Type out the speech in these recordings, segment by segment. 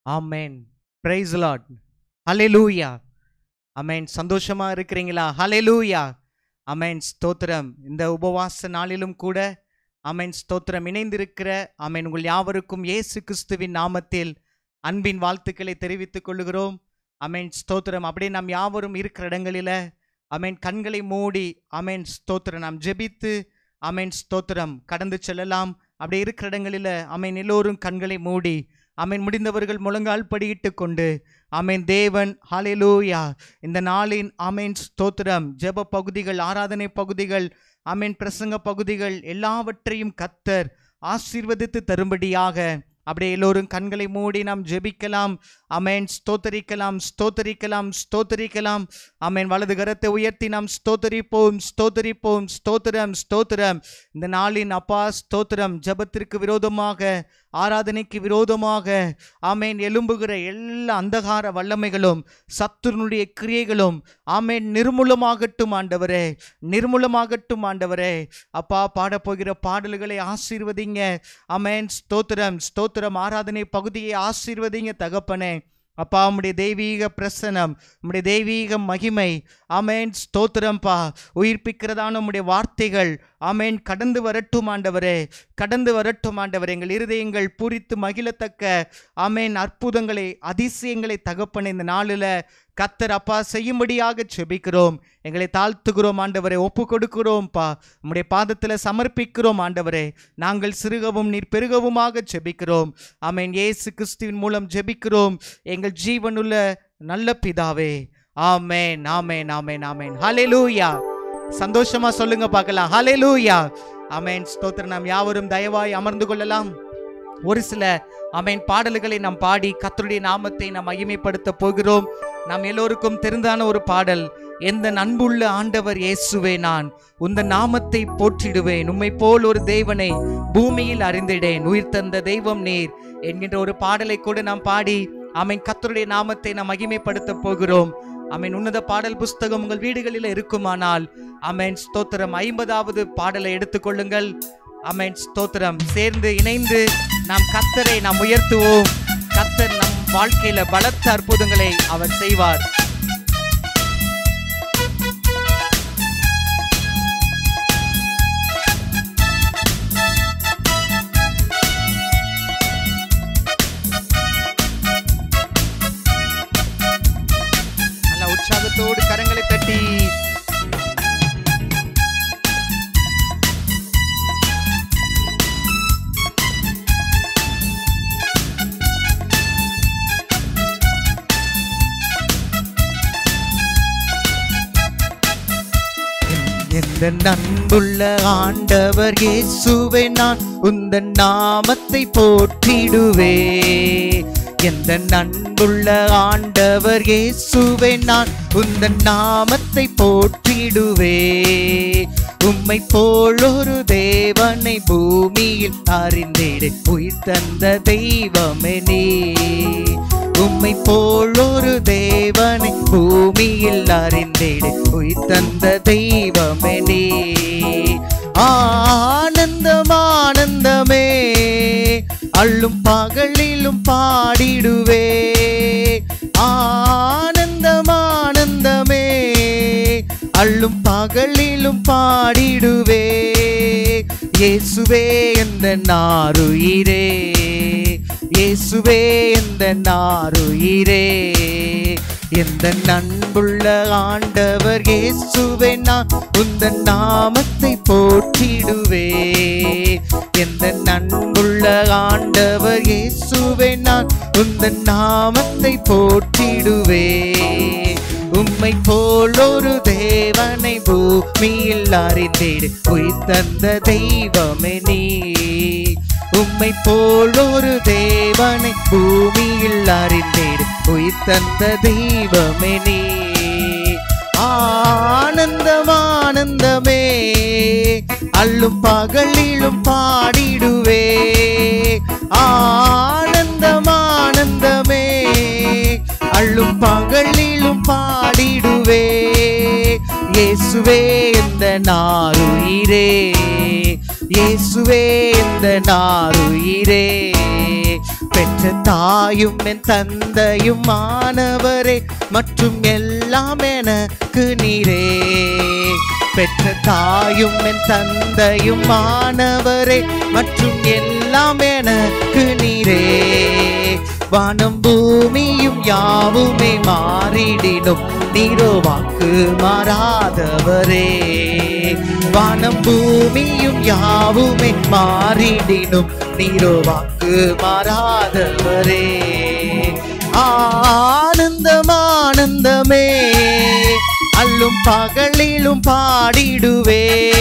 ஆமேன் price Lord ஹalleluya ஆமென் சந்தோஷமா இருக்கிறீங்களா ஹalleluya ஆமென் ஸ்தோத்திரம் இந்த உபவாச நாளிலும் கூட ஆமென் ஸ்தோத்திரம் இணைந்திருக்கிற ஆமென் உங்கள் யாவருக்கும் இயேசு கிறிஸ்துவின் நாமத்தில் அன்பின் வாழ்த்துக்களை தெரிவித்துக் கொள்கிறோம் ஆமென் ஸ்தோத்திரம் அப்படியே நாம் யாவரும் இருக்கிற இடங்களில ஆமென் கண்களை மூடி ஆமென் ஸ்தோத்திரம் நாம் ஜெபித்து ஆமென் ஸ்தோத்திரம் கடந்து செல்லலாம் அப்படி இருக்கிற இடங்களில ஆமென் எல்லோரும் கண்களை மூடி ஆமென் முடிந்தவர்கள் முழங்கால் படியிட்டு கொண்டு ஆமென் தேவன் ஹalleluya இந்த நாளின் ஆமென் ஸ்தோத்திரம் ஜெப பகுதிகள் ஆராதனை பகுதிகள் ஆமென் பிரசங்க பகுதிகள் எல்லாவற்றையும் கத்தர் ஆசீர்வதித்து தரும்படியாக அப்படியே எல்லோரும் கண்களை மூடி நாம் ஜெபிக்கலாம் அமேன் ஸ்தோத்தரிக்கலாம் ஸ்தோத்தரிக்கலாம் ஸ்தோத்தரிக்கலாம் அமேன் வலது கரத்தை உயர்த்தி நாம் ஸ்தோத்தரிப்போம் ஸ்தோத்தரிப்போம் ஸ்தோத்திரம் ஸ்தோத்திரம் இந்த நாளின் அப்பா ஸ்தோத்திரம் ஜெபத்திற்கு விரோதமாக ஆராதனைக்கு விரோதமாக ஆமேன் எழும்புகிற எல்லா அந்தகார வல்லமைகளும் சத்துருனுடைய கிரியைகளும் ஆமேன் நிர்மூலமாகட்டும் ஆண்டவரே நிர்மூலமாகட்டும் ஆண்டவரே அப்பா பாடப்போகிற பாடல்களை ஆசீர்வதிங்க அமேன் ஸ்தோத்திரம் ஸ்தோத்திரம் ஆராதனை பகுதியை ஆசீர்வதிங்க தகப்பனே அப்பா உம்முடைய தெய்வீக பிரசனம் உம்முடைய தெய்வீக மகிமை ஆமேன் ஸ்தோத்திரம்பா உயிர்ப்பிக்கிறதான உம்முடைய வார்த்தைகள் ஆமேன் கடந்து வரட்டும் ஆண்டவரே கடந்து வரட்டும் ஆண்டவரே எங்கள் இருதயங்கள் பூரித்து மகிழத்தக்க ஆமேன் அற்புதங்களை அதிசயங்களை தகப்பன இந்த நாளில் கத்தர் அப்பா செய்யும்படியாக செபிக்கிறோம் எங்களை தாழ்த்துகிறோம் ஆண்டவரை ஒப்பு கொடுக்கிறோம்ப்பா உம்முடைய பாதத்தில் சமர்ப்பிக்கிறோம் ஆண்டவரே நாங்கள் சிறுகவும் நீர் பெருகவுமாக ஜெபிக்கிறோம் ஆமேன் இயேசு கிறிஸ்துவின் மூலம் ஜெபிக்கிறோம் எங்கள் ஜீவனுள்ள நல்ல பிதாவே ஆமேன் ஆமேன் ஆமேன் ஆமேன் ஹalleluya சந்தோஷமா சொல்லுங்க பார்க்கலாம் ஹalleluya ஆமேன் ஸ்தோத்திரம் நாம் யாவரும் தயவாய் அமர்ந்து கொள்ளலாம் ஒரு சில ஆமேன் பாடல்களை நாம் பாடி கர்த்தருடைய நாமத்தை நாம் மகிமைப்படுத்த போகிறோம் நாம் எல்லோருக்கும் தெரிந்தான ஒரு பாடல் எந்த அன்புள்ள ஆண்டவர் இயேசுவே நான் உந்த நாமத்தை போற்றிடுவேன் உம்மை போல் ஒரு தேவனை பூமியில் அறிந்திடேன் உயிர் தந்த தெய்வம் நீர் என்கின்ற ஒரு பாடலை கூட நாம் பாடி ஆமேன் கர்த்தருடைய நாமத்தை நாம் மகிமைப்படுத்த போகிறோம் ஆமேன் உன்னத பாடல் புஸ்தகம் உங்கள் வீடுகளில் இருக்குமானால் ஆமேன் ஸ்தோத்திரம் ஐம்பதாவது பாடலை எடுத்துக்கொள்ளுங்கள் ஆமேன் ஸ்தோத்திரம் சேர்ந்து இணைந்து நாம் கத்தரை நாம் உயர்த்துவோம் கத்தர் நம் வாழ்க்கையில பலத்த அற்புதங்களை அவர் செய்வார் நல்ல உற்சாகத்தோடு கரங்களை தட்டி எந்த நண்புள்ள ஆண்டவர் இயேசுவை நான் உந்த நாமத்தை போற்றிடுவே எந்த நண்புள்ள ஆண்டவர் இயேசுவை நான் உந்த நாமத்தை போற்றிடுவே உம்மை போல் ஒரு தேவனை பூமியில் அறிந்திடு உயிர் தந்த தெய்வமே நீ உம்மை போல் ஒரு தேவனை பூமியில் அறிந்திடு உயிர் தந்த தெய்வமே நீ ஆனந்தம் ஆனந்தமே அள்ளும் பகலிலும் பாடிடுவே ஆனந்தம் ஆனந்தமே அள்ளும் பகலிலும் பாடிடுவே இயேசுவே எந்த நாருயிரே இயேசுவே எந்த நாருயிரே எந்த நண்புள்ள ஆண்டவர் இயேசுவே நான் உந்த நாமத்தை போற்றிடுவே எந்த நண்புள்ள ஆண்டவர் இயேசுவே நான் உந்த நாமத்தை போற்றிடுவே உம்மை போல் ஒரு தேவனை பூமியில் அறிந்திடு உயிர் தந்த தெய்வமே நீ உம்மை போல் ஒரு தேவனை பூமியில் அறிந்திடு உயிர் தந்த தெய்வமே நீ ஆனந்தம் ஆனந்தமே அள்ளும் பகலிலும் பாடிடுவே ஆனந்தம் ஆனந்தமே அள்ளும் பகலிலும் பாடிடுவே இயேசுவே இந்த நாருயிரே இயேசுவே இந்த நாருயிரே பெற்ற தாயும் என் தந்தையும் மாணவரே மற்றும் எல்லாம் எனக்கு நீரே பெற்ற தாயும் என் தந்தையும் மாணவரே மற்றும் எல்லாம் எனக்கு நீரே வானம் பூமியும் யாவுமே மாறிடினும் நீரோ வாக்கு மாறாதவரே வானம் பூமியும் யாவுமே மாறிடினும் நீரோ வாக்கு மாறாதவரே ஆனந்தம் ஆனந்தமே அல்லும் பகலிலும் பாடிடுவே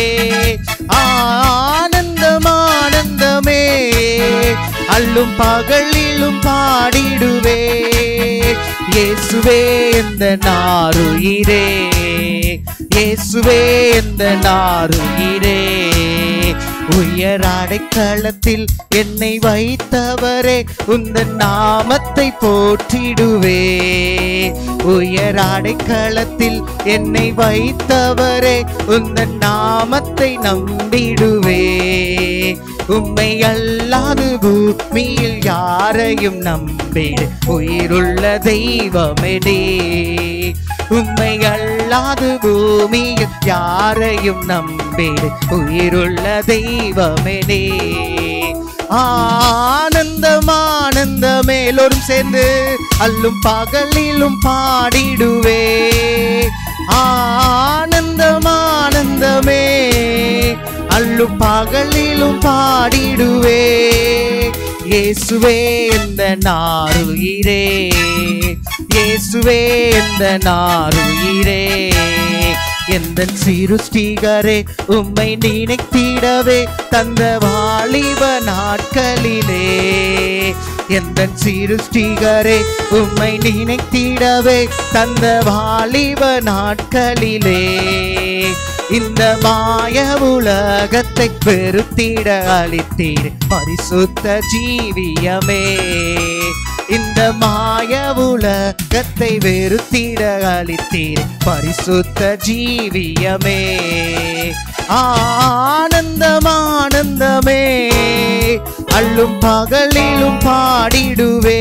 ஆனந்தம் ஆனந்தமே அல்லும் பகலிலும் பாடிடுவே இயேசுவே இந்த நாருயிரே இயேசுவே இந்த நாருயிரே உயர் அடைக்கலத்தில் என்னை வைத்தவரே உந்தன் நாமத்தை போற்றிடுவே உயர் அடைக்கலத்தில் என்னை வைத்தவரே உந்தன் நாமத்தை நம்பிடுவே உம்மை அல்லாது பூமியில் யாரையும் நம்பிடு உயிருள்ள தெய்வமெடே உம்மை அல்லாது பூமியில் யாரையும் நம்பிடு உயிருள்ள தெய்வமெடே ஆனந்தம் ஆனந்தமே எல்லோரும் சேர்ந்து அல்லும் பகலிலும் பாடிடுவே ஆனந்தம் ஆனந்தமே அல்லும் பகலிலும் பாடிடுவே இயேசுவே இந்த நாருயிரே இயேசுவே இந்த நாருயிரே எந்த சிருஷ்டிகரே உம்மை நினைத்திடவே தந்த வாலிப நாட்களிலே எந்த சிருஷ்டிகரே உம்மை நினைத்திடவே தந்த வாலிப நாட்களிலே இந்த மாய உலகத்தை வெறுத்திட அளித்தீர் பரிசுத்த ஜீவியமே இந்த மாய உலகத்தை வெறுத்திட அளித்தீர் பரிசுத்த ஜீவியமே ஆனந்தம் ஆனந்தமே அள்ளும் பகலிலும் பாடிடுவே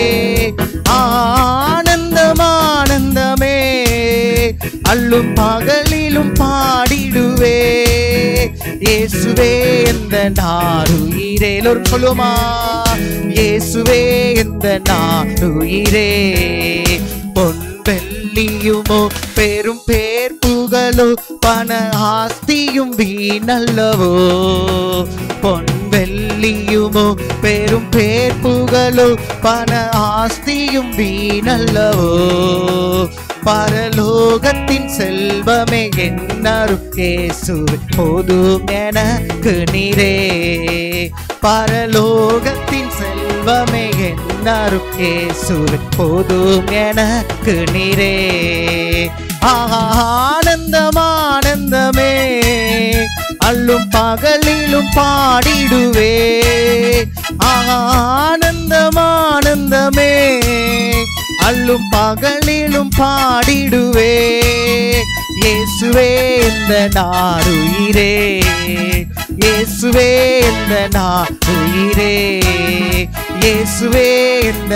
ஆனந்தம் ஆனந்தமே அள்ளும் பகலிலும் பாடிடுவே இயேசுவே இந்த நாருயிரே எல்லோரும் சொல்லுமா இயேசுவே இந்த நாருயிரே பொன் வெள்ளியுமோ பெரும் பேர் புகழோ பண ஆஸ்தியும் வீணல்லவோ பொன் வெள்ளியுமோ பெரும் பேர் புகழோ பண ஆஸ்தியும் வீணல்லவோ பரலோகத்தின் செல்வமே என்னரும் இயேசு போதும் எனக்கு நீரே பரலோகத்தின் செல்வமே என்னரும் இயேசு போதும் எனக்கு நீரே ஆனந்தம் ஆனந்தமே அள்ளும் பகலிலும் பாடிடுவே ஆனந்தம் ஆனந்தமே அள்ளும் பகலிலும் பாடிடுவே இயேசுவே இந்த நாருயிரே இயேசுவே இந்த நாருயிரே இயேசுவே இந்த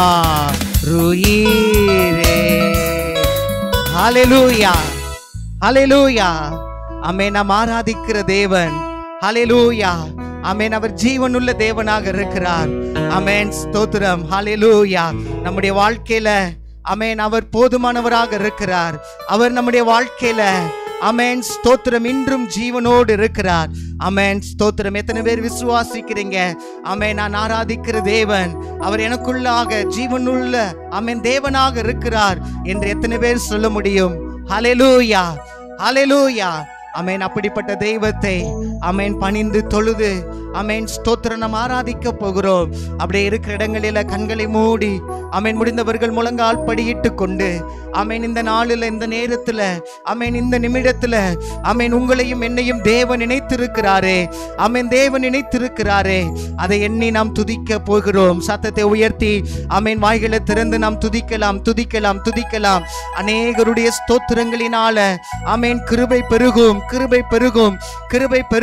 நாருயிரே ஹalleluya ஹalleluya அமே நாம் ஆராதிக்கிற தேவன் ஹalleluya அமேன் அவர் ஜீவனுள்ள தேவனாக இருக்கிறார் அமேன் ஸ்தோத்திரம் ஹalleluya நம்முடைய வாழ்க்கையில அமேன் அவர் போதுமானவராக இருக்கிறார் அவர் நம்முடைய வாழ்க்கையில அமேன் ஸ்தோத்திரம் இன்றும் ஜீவனோடு இருக்கிறார் அமேன் ஸ்தோத்திரம் எத்தனை பேர் விசுவாசிக்கிறீங்க அமேன் நான் ஆராதிக்கிற தேவன் அவர் எனக்குள்ளாக ஜீவனுள்ள அமேன் தேவனாக இருக்கிறார் என்று எத்தனை பேர் சொல்ல முடியும் ஹalleluya ஹalleluya அமேன் அப்படிப்பட்ட தெய்வத்தை அமேன் பணிந்து தொழுது அமேன் ஸ்தோத்திரம் நாம் ஆராதிக்க போகிறோம் அப்படியே இருக்கிற இடங்களில கண்களை மூடி அமேன் முடிந்தவர்கள் முழங்கால் படியிட்டு கொண்டு அமேன் இந்த நாளில் இந்த நேரத்துல அமேன் இந்த நிமிடத்துல அமேன் உங்களையும் என்னையும் தேவன் நினைத்திருக்கிறாரே அமேன் தேவன் நினைத்திருக்கிறாரே அதை எண்ணி நாம் துதிக்க போகிறோம் சத்தத்தை உயர்த்தி அமேன் வாய்களை திறந்து நாம் துதிக்கலாம் துதிக்கலாம் துதிக்கலாம் அநேகருடைய ஸ்தோத்திரங்களினால அமேன் கிருபை பெருகும் கிருபை பெருகும் கிருபை பெருகும்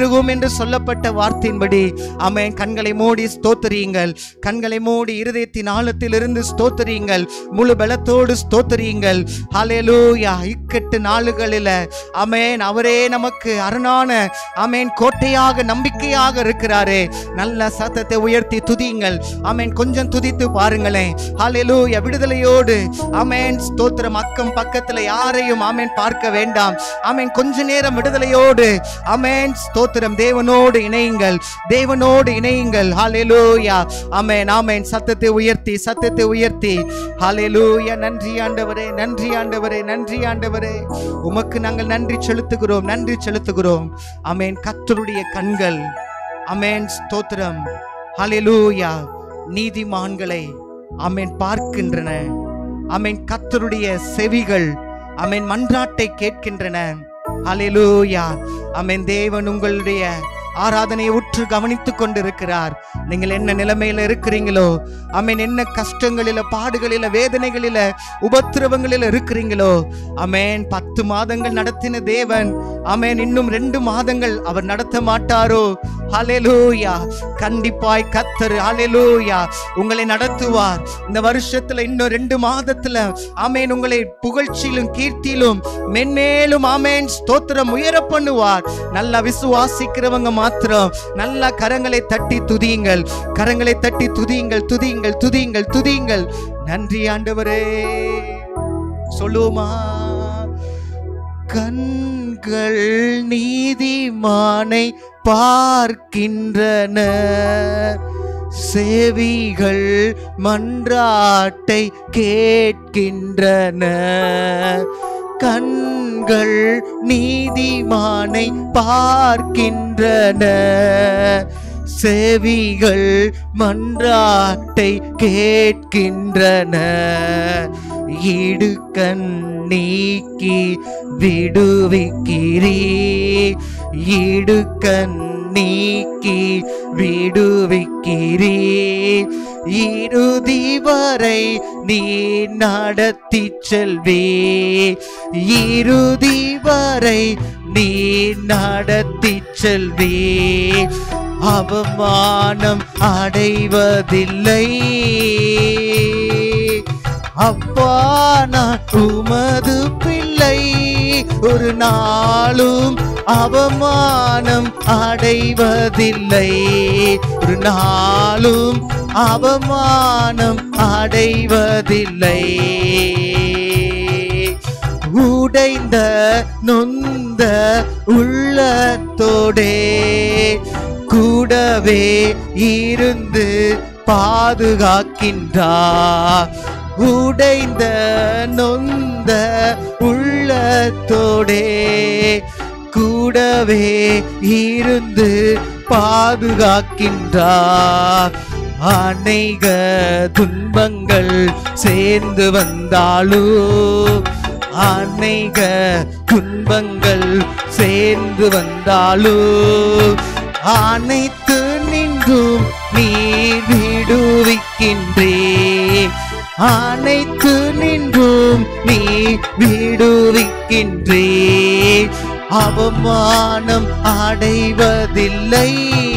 பெருகும் என்று சொல்லப்பட்ட வார்த்தையின்படி ஆமென் கண்களை மூடி ஸ்தோத்திரியுங்கள் கண்களை மூடி இருதயத்தின் ஆழத்திலிருந்து ஸ்தோத்திரியுங்கள் முழு பலத்தோடு ஸ்தோத்திரியுங்கள் ஹalleluya இக்கட்டு நாளுகளில் ஆமென் அவரே நமக்கு அரணான ஆமென் கோட்டையாக நம்பிக்கையாக இருக்கிறாரே நல்ல சத்தத்தை உயர்த்தி துதியுங்கள் ஆமென் கொஞ்சம் துதித்து பாருங்களேன் ஹalleluya விடுதலையோடு ஆமென் ஸ்தோத்திரம் அக்கம் பக்கத்துல யாரையும் ஆமென் பார்க்க வேண்டாம் ஆமென் கொஞ்ச நேரம் விடுதலையோடு ஆமென் ஸ்தோத்திரம் தேவனோடு இணையுங்கள் தேவனோடு இணையுங்கள் ஹalleluya ஆமென் ஆமென் சத்தத்தை உயர்த்தி சத்தத்தை உயர்த்தி ஹalleluya நன்றி ஆண்டவரே நன்றி ஆண்டவரே நன்றி ஆண்டவரே உமக்கு நாங்கள் நன்றி செலுத்துகிறோம் நன்றி செலுத்துகிறோம் ஆமென் கர்த்தருடைய கண்கள் ஆமென் ஸ்தோத்திரம் ஹalleluya நீதிமான்களை ஆமென் பார்க்கின்றன ஆமென் கர்த்தருடைய செவிகள் ஆமென் மன்றாட்டை கேட்கின்றன ஹalleluya ஆமென் தேவன் உங்களுடைய ஆராதனையை உற்று கவனித்துக் கொண்டிருக்கிறார் நீங்கள் என்ன நிலைமையில இருக்கிறீங்களோ அமேன் என்ன கஷ்டங்களில பாடுகளில வேதனைகளில உபத்திரவங்களில இருக்கிறீங்களோ அமேன் பத்து மாதங்கள் நடத்தின தேவன் அமேன் இன்னும் ரெண்டு மாதங்கள் அவர் நடத்த மாட்டாரோ ஹalleluya கண்டிப்பாய் கத்தர் ஹalleluya உங்களை நடத்துவார் இந்த வருஷத்துல இன்னும் ரெண்டு மாதத்துல ஆமேன் உங்களை புகழ்ச்சியிலும் கீர்த்தியிலும் மென்மேலும் ஆமேன் ஸ்தோத்திரம் உயர பண்ணுவார் நல்லா விசுவாசிக்கிறவங்க மாத்திரம் நல்லா கரங்களை தட்டி துதியுங்கள் கரங்களை தட்டி துதியுங்கள் துதியுங்கள் துதியுங்கள் துதியுங்கள் நன்றி ஆண்டவரே சொல்லுவோமா கண்கள் நீதிமானை பார்க்கின்றன செவிகள் மன்றாட்டை கேட்கின்றன கண்கள் நீதிமானை பார்க்கின்றன செவிகள் மன்றாட்டை கேட்கின்றன இடுக்கண் நீக்கி விடுவிக்கிறீ இடுக்கண் நீக்கி விடுவிக்கிறீ இறுதி வரை நீ நடத்தி செல்வே இறுதி வரை நீ நடத்தி செல்வே அவமானம் அடைவதில்லை அப்பா நான் உமது பிள்ளை ஒரு நாளும் அவமானம் அடைவதில்லை ஒரு நாளும் அவமானம் அடைவதில்லை உடைந்த நொந்த உள்ளத்தோடே கூடவே இருந்து பாதுகாக்கின்றார் உடைந்த நொந்த உள்ளத்தோடே கூடவே இருந்து பாதுகாக்கின்றார் அநேக துன்பங்கள் சேர்ந்து வந்தாலும் அநேக துன்பங்கள் சேர்ந்து வந்தாலும் அனைத்து நின்றும் நீ விடுவிக்கின்றே அனைத்து நின்றும் நீ விடுவிக்கின்றே அவமானம் அடைவதில்லை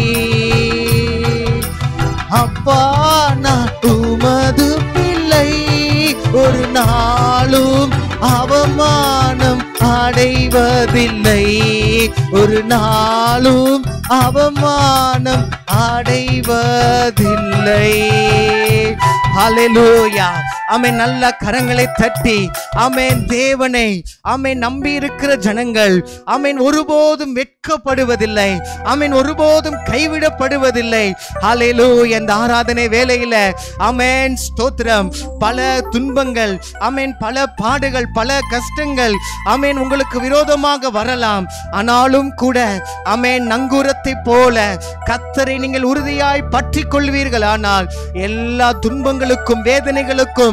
அப்பா நான் உமது பிள்ளை ஒரு நாளும் அவமானம் அடைவதில்லை ஒரு நாளும் அவமானம் அடைவதில்லை ஹalleluya ஆமென் நல்ல கரங்களை தட்டி ஆமென் தேவனை ஆமென் நம்பி இருக்கிற ஜனங்கள் ஆமென் ஒருபோதும் வெட்கப்படுவதில்லை ஆமென் ஒருபோதும் கைவிடப்படுவதில்லை ஹalleluya இந்த ஆராதனை வேளையில ஆமென் ஸ்தோத்திரம் பல துன்பங்கள் ஆமென் பல பாடுகள் பல கஷ்டங்கள் ஆமென் உங்களுக்கு விரோதமாக வரலாம் ஆனாலும் கூட ஆமென் நங்கூரத்தை போல கத்தரை நீங்கள் உறுதியாய் பற்றி கொள்வீர்கள் ஆனால் எல்லா துன்பங்களுக்கும் வேதனைகளுக்கும்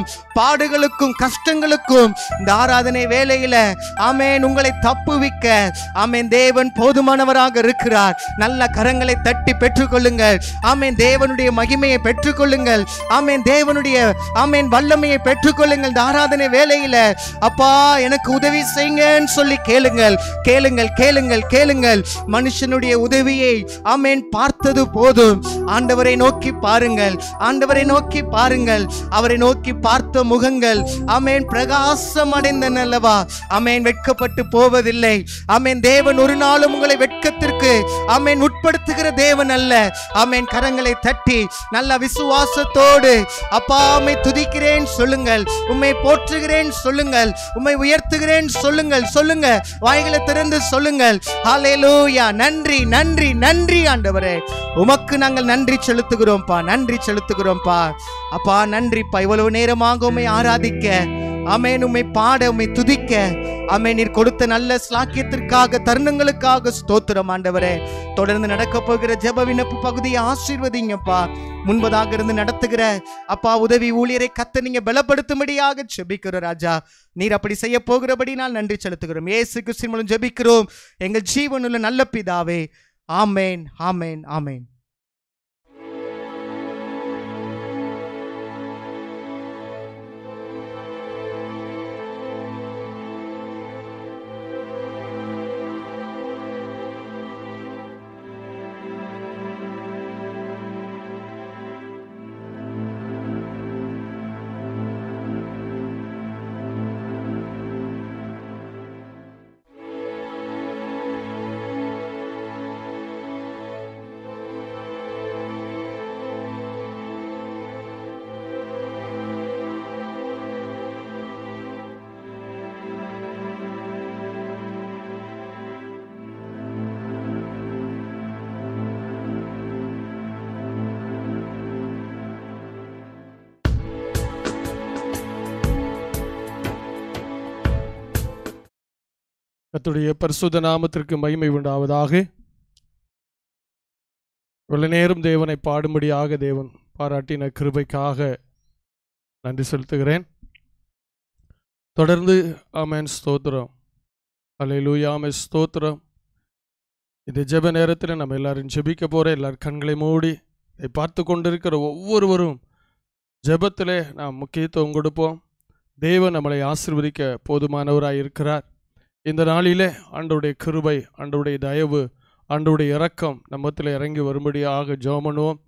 பாடுகளுக்கும் கஷ்டங்களுக்கும் இந்த ஆராதனை வேளையில ஆமென் உங்களை தப்புவிக்க ஆமென் தேவன் போதுமானவராக இருக்கிறார் நல்ல கரங்களை தட்டி பெற்றுக்கொள்ளுங்கள் ஆமென் தேவனுடைய மகிமையை பெற்றுக்கொள்ளுங்கள் ஆமென் தேவனுடைய ஆமென் வல்லமையை பெற்றுக்கொள்ளுங்கள் இந்த ஆராதனை வேளையில அப்பா எனக்கு உதவி செய்யுங்கன்னு சொல்லி கேளுங்கள் கேளுங்கள் கேளுங்கள் கேளுங்கள் மனுஷனுடைய உதவியை ஆமென் பார்த்தது போதும் ஆண்டவரை நோக்கி பாருங்கள் ஆண்டவரை நோக்கி பாருங்கள் அவரை நோக்கி பார்த்த முகங்கள் ஆமென் பிரகாசம் அடைந்தன அல்லவா ஆமென் வெட்கப்பட்டு போவதில்லை ஆமென் தேவன் ஒரு நாளும் உங்களை வெட்கத்திற்கு ஆமென் உட்படுத்துகிற தேவன் அல்ல ஆமென் கரங்களை தட்டி நல்ல விசுவாசத்தோடு அப்பா உம்மை துதிக்கிறேன் சொல்லுங்கள் உம்மை போற்றுகிறேன் சொல்லுங்கள் உம்மை உயர்த்துகிறேன் சொல்லுங்கள் சொல்லுங்க வாய்களை திறந்து சொல்லுங்கள் ஹalleluya நன்றி நன்றி நன்றி ஆண்டவரே உமக்கு நாங்கள் நன்றி செலுத்துகிறோம்ப்பா நன்றி செலுத்துகிறோம்ப்பா அப்பா நன்றிப்பா இவ்வளவு நேரமாக உம்மை ஆராதிக்க அமேன் உம்மை பாட உம்மை துதிக்க அமே நீர் கொடுத்த நல்ல ஸ்லாக்கியத்திற்காக தருணங்களுக்காக ஸ்தோத்திரம் ஆண்டவரே தொடர்ந்து நடக்க போகிற ஜெப விண்ணப்பு பகுதியை ஆசீர்வதிங்கப்பா முன்பதாக இருந்து நடத்துகிற அப்பா உதவி ஊழியரை கத்த நீங்க பலப்படுத்தும்படியாக ஜெபிக்கிறோம் ராஜா நீர் அப்படி செய்ய போகிறபடி நான் நன்றி செலுத்துகிறோம் ஏசு கிறிஸ்தின் மூலம் ஜெபிக்கிறோம் எங்கள் ஜீவனுள்ள நல்ல பிதாவே ஆமேன் ஆமேன் ஆமேன் கர்த்தருடைய பரிசுத்த நாமத்திற்கு மகிமை உண்டாவதாக இவ்வளவு நேரம் தேவனை பாடும்படியாக தேவன் பாராட்டின கிருபைக்காக நன்றி செலுத்துகிறேன் தொடர்ந்து ஆமென் ஸ்தோத்திரம் அல்லேலூயா ஆமென் ஸ்தோத்திரம் இந்த ஜெப நேரத்தில் நம்ம எல்லாரும் ஜெபிக்க போகிறோம் எல்லாரும் கண்களை மூடி இதை பார்த்து கொண்டிருக்கிற ஒவ்வொருவரும் ஜெபத்திலே நாம் முக்கியத்துவம் கொடுப்போம் தேவன் நம்மளை ஆசீர்வதிக்க போதுமானவராய் இருக்கிறார் இந்த நாளிலே ஆண்டவருடைய கிருபை ஆண்டவருடைய தயவு ஆண்டவருடைய இரக்கம் நம்மத்தில் இறங்கி வரும்படியாக ஜெபம் பண்ணுவோம்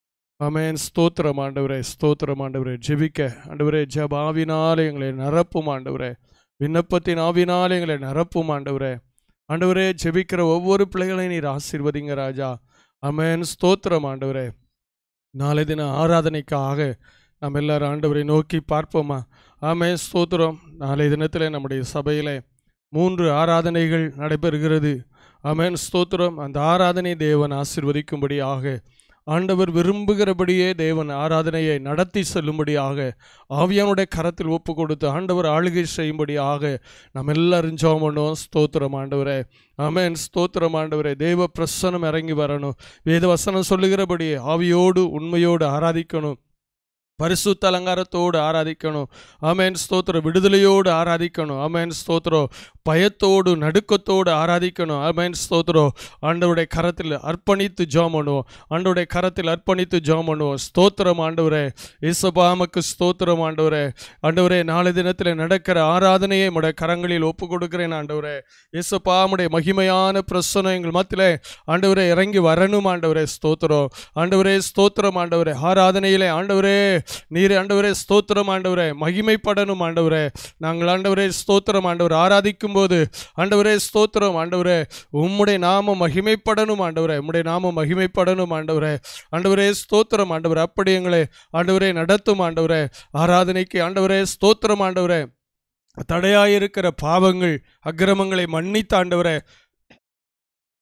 அமேன் ஸ்தோத்திரம் ஆண்டவரே ஸ்தோத்திரம் ஆண்டவரே ஜெபிக்க ஆண்டவரே ஜெப ஆவினாலே எங்களை நிரப்பும் ஆண்டவரே விண்ணப்பத்தின் ஆவினாலே எங்களை நிரப்பும் ஆண்டவரே ஆண்டவரே ஜெபிக்கிற ஒவ்வொரு பிள்ளைகளையும் நீர் ஆசீர்வதிங்க ராஜா அமேன் ஸ்தோத்திரம் ஆண்டவரே நாளை தின ஆராதனைக்காக நாம் எல்லாரும் ஆண்டவரை நோக்கி பார்ப்போமா ஆமே ஸ்தோத்திரம் நாளை தினத்தில் நம்முடைய சபையிலே மூன்று ஆராதனைகள் நடைபெறுகிறது அமேன் ஸ்தோத்திரம் அந்த ஆராதனை தேவன் ஆசிர்வதிக்கும்படியாக ஆண்டவர் விரும்புகிறபடியே தேவன் ஆராதனையை நடத்தி செல்லும்படியாக ஆவியானுடைய கரத்தில் ஒப்பு கொடுத்து ஆண்டவர் ஆளுகை செய்யும்படியாக நம்ம எல்லாரும் ஜெபம் பண்ணுவோம் ஸ்தோத்திரம் ஆண்டவரே அமேன் ஸ்தோத்திரம் ஆண்டவரே தேவ பிரசனம் இறங்கி வரணும் வேத வசனம் சொல்லுகிறபடி ஆவியோடு உண்மையோடு ஆராதிக்கணும் பரிசுத்த அலங்காரத்தோடு ஆராதிக்கணும் ஆமேன் ஸ்தோத்திரம் விடுதலையோடு ஆராதிக்கணும் ஆமேன் ஸ்தோத்திரம் பயத்தோடு நடுக்கத்தோடு ஆராதிக்கணும் ஆமேன் ஸ்தோத்திரம் ஆண்டவருடைய கரத்தில் அர்ப்பணித்து ஜெபம் பண்ணுவோம் ஆண்டவருடைய கரத்தில் அர்ப்பணித்து ஜெபம் பண்ணுவோம் ஸ்தோத்திரம் ஆண்டவரே இசபாமக்கு ஸ்தோத்திரம் ஆண்டவரே ஆண்டவரே நாளை தினத்தில் நடக்கிற ஆராதனையை உடைய கரங்களில் ஒப்பு கொடுக்கிறேன் ஆண்டவரே இசப்பாமுடைய மகிமையான பிரசனம் எங்கள் மத்தியிலே ஆண்டவரே இறங்கி வரணும் ஆண்டவரே ஸ்தோத்திரம் ஆண்டவரே ஸ்தோத்திரம் ஆண்டவரே ஆராதனையிலே ஆண்டவரே நீர் ஆண்டவரே ஸ்தோத்திரம் ஆண்டவரே மகிமைப்படணும் ஆண்டவரே நாங்கள் ஆண்டவரே ஸ்தோத்திரம் ஆண்டவர் ஆராதிக்கும் போது ஆண்டவரே ஸ்தோத்திரம் ஆண்டவரே உம்முடைய நாமம் மகிமைப்படணும் ஆண்டவரே உம்முடைய நாமம் மகிமைப்படணும் ஆண்டவரே ஆண்டவரே ஸ்தோத்திரம் ஆண்டவரே அப்படி எங்களை ஆண்டவரே நடத்தும் ஆண்டவரே ஆராதனைக்கு ஆண்டவரே ஸ்தோத்திரம் ஆண்டவரே தடையாயிருக்கிற பாவங்கள் அக்கிரமங்களை மன்னித்த ஆண்டவரே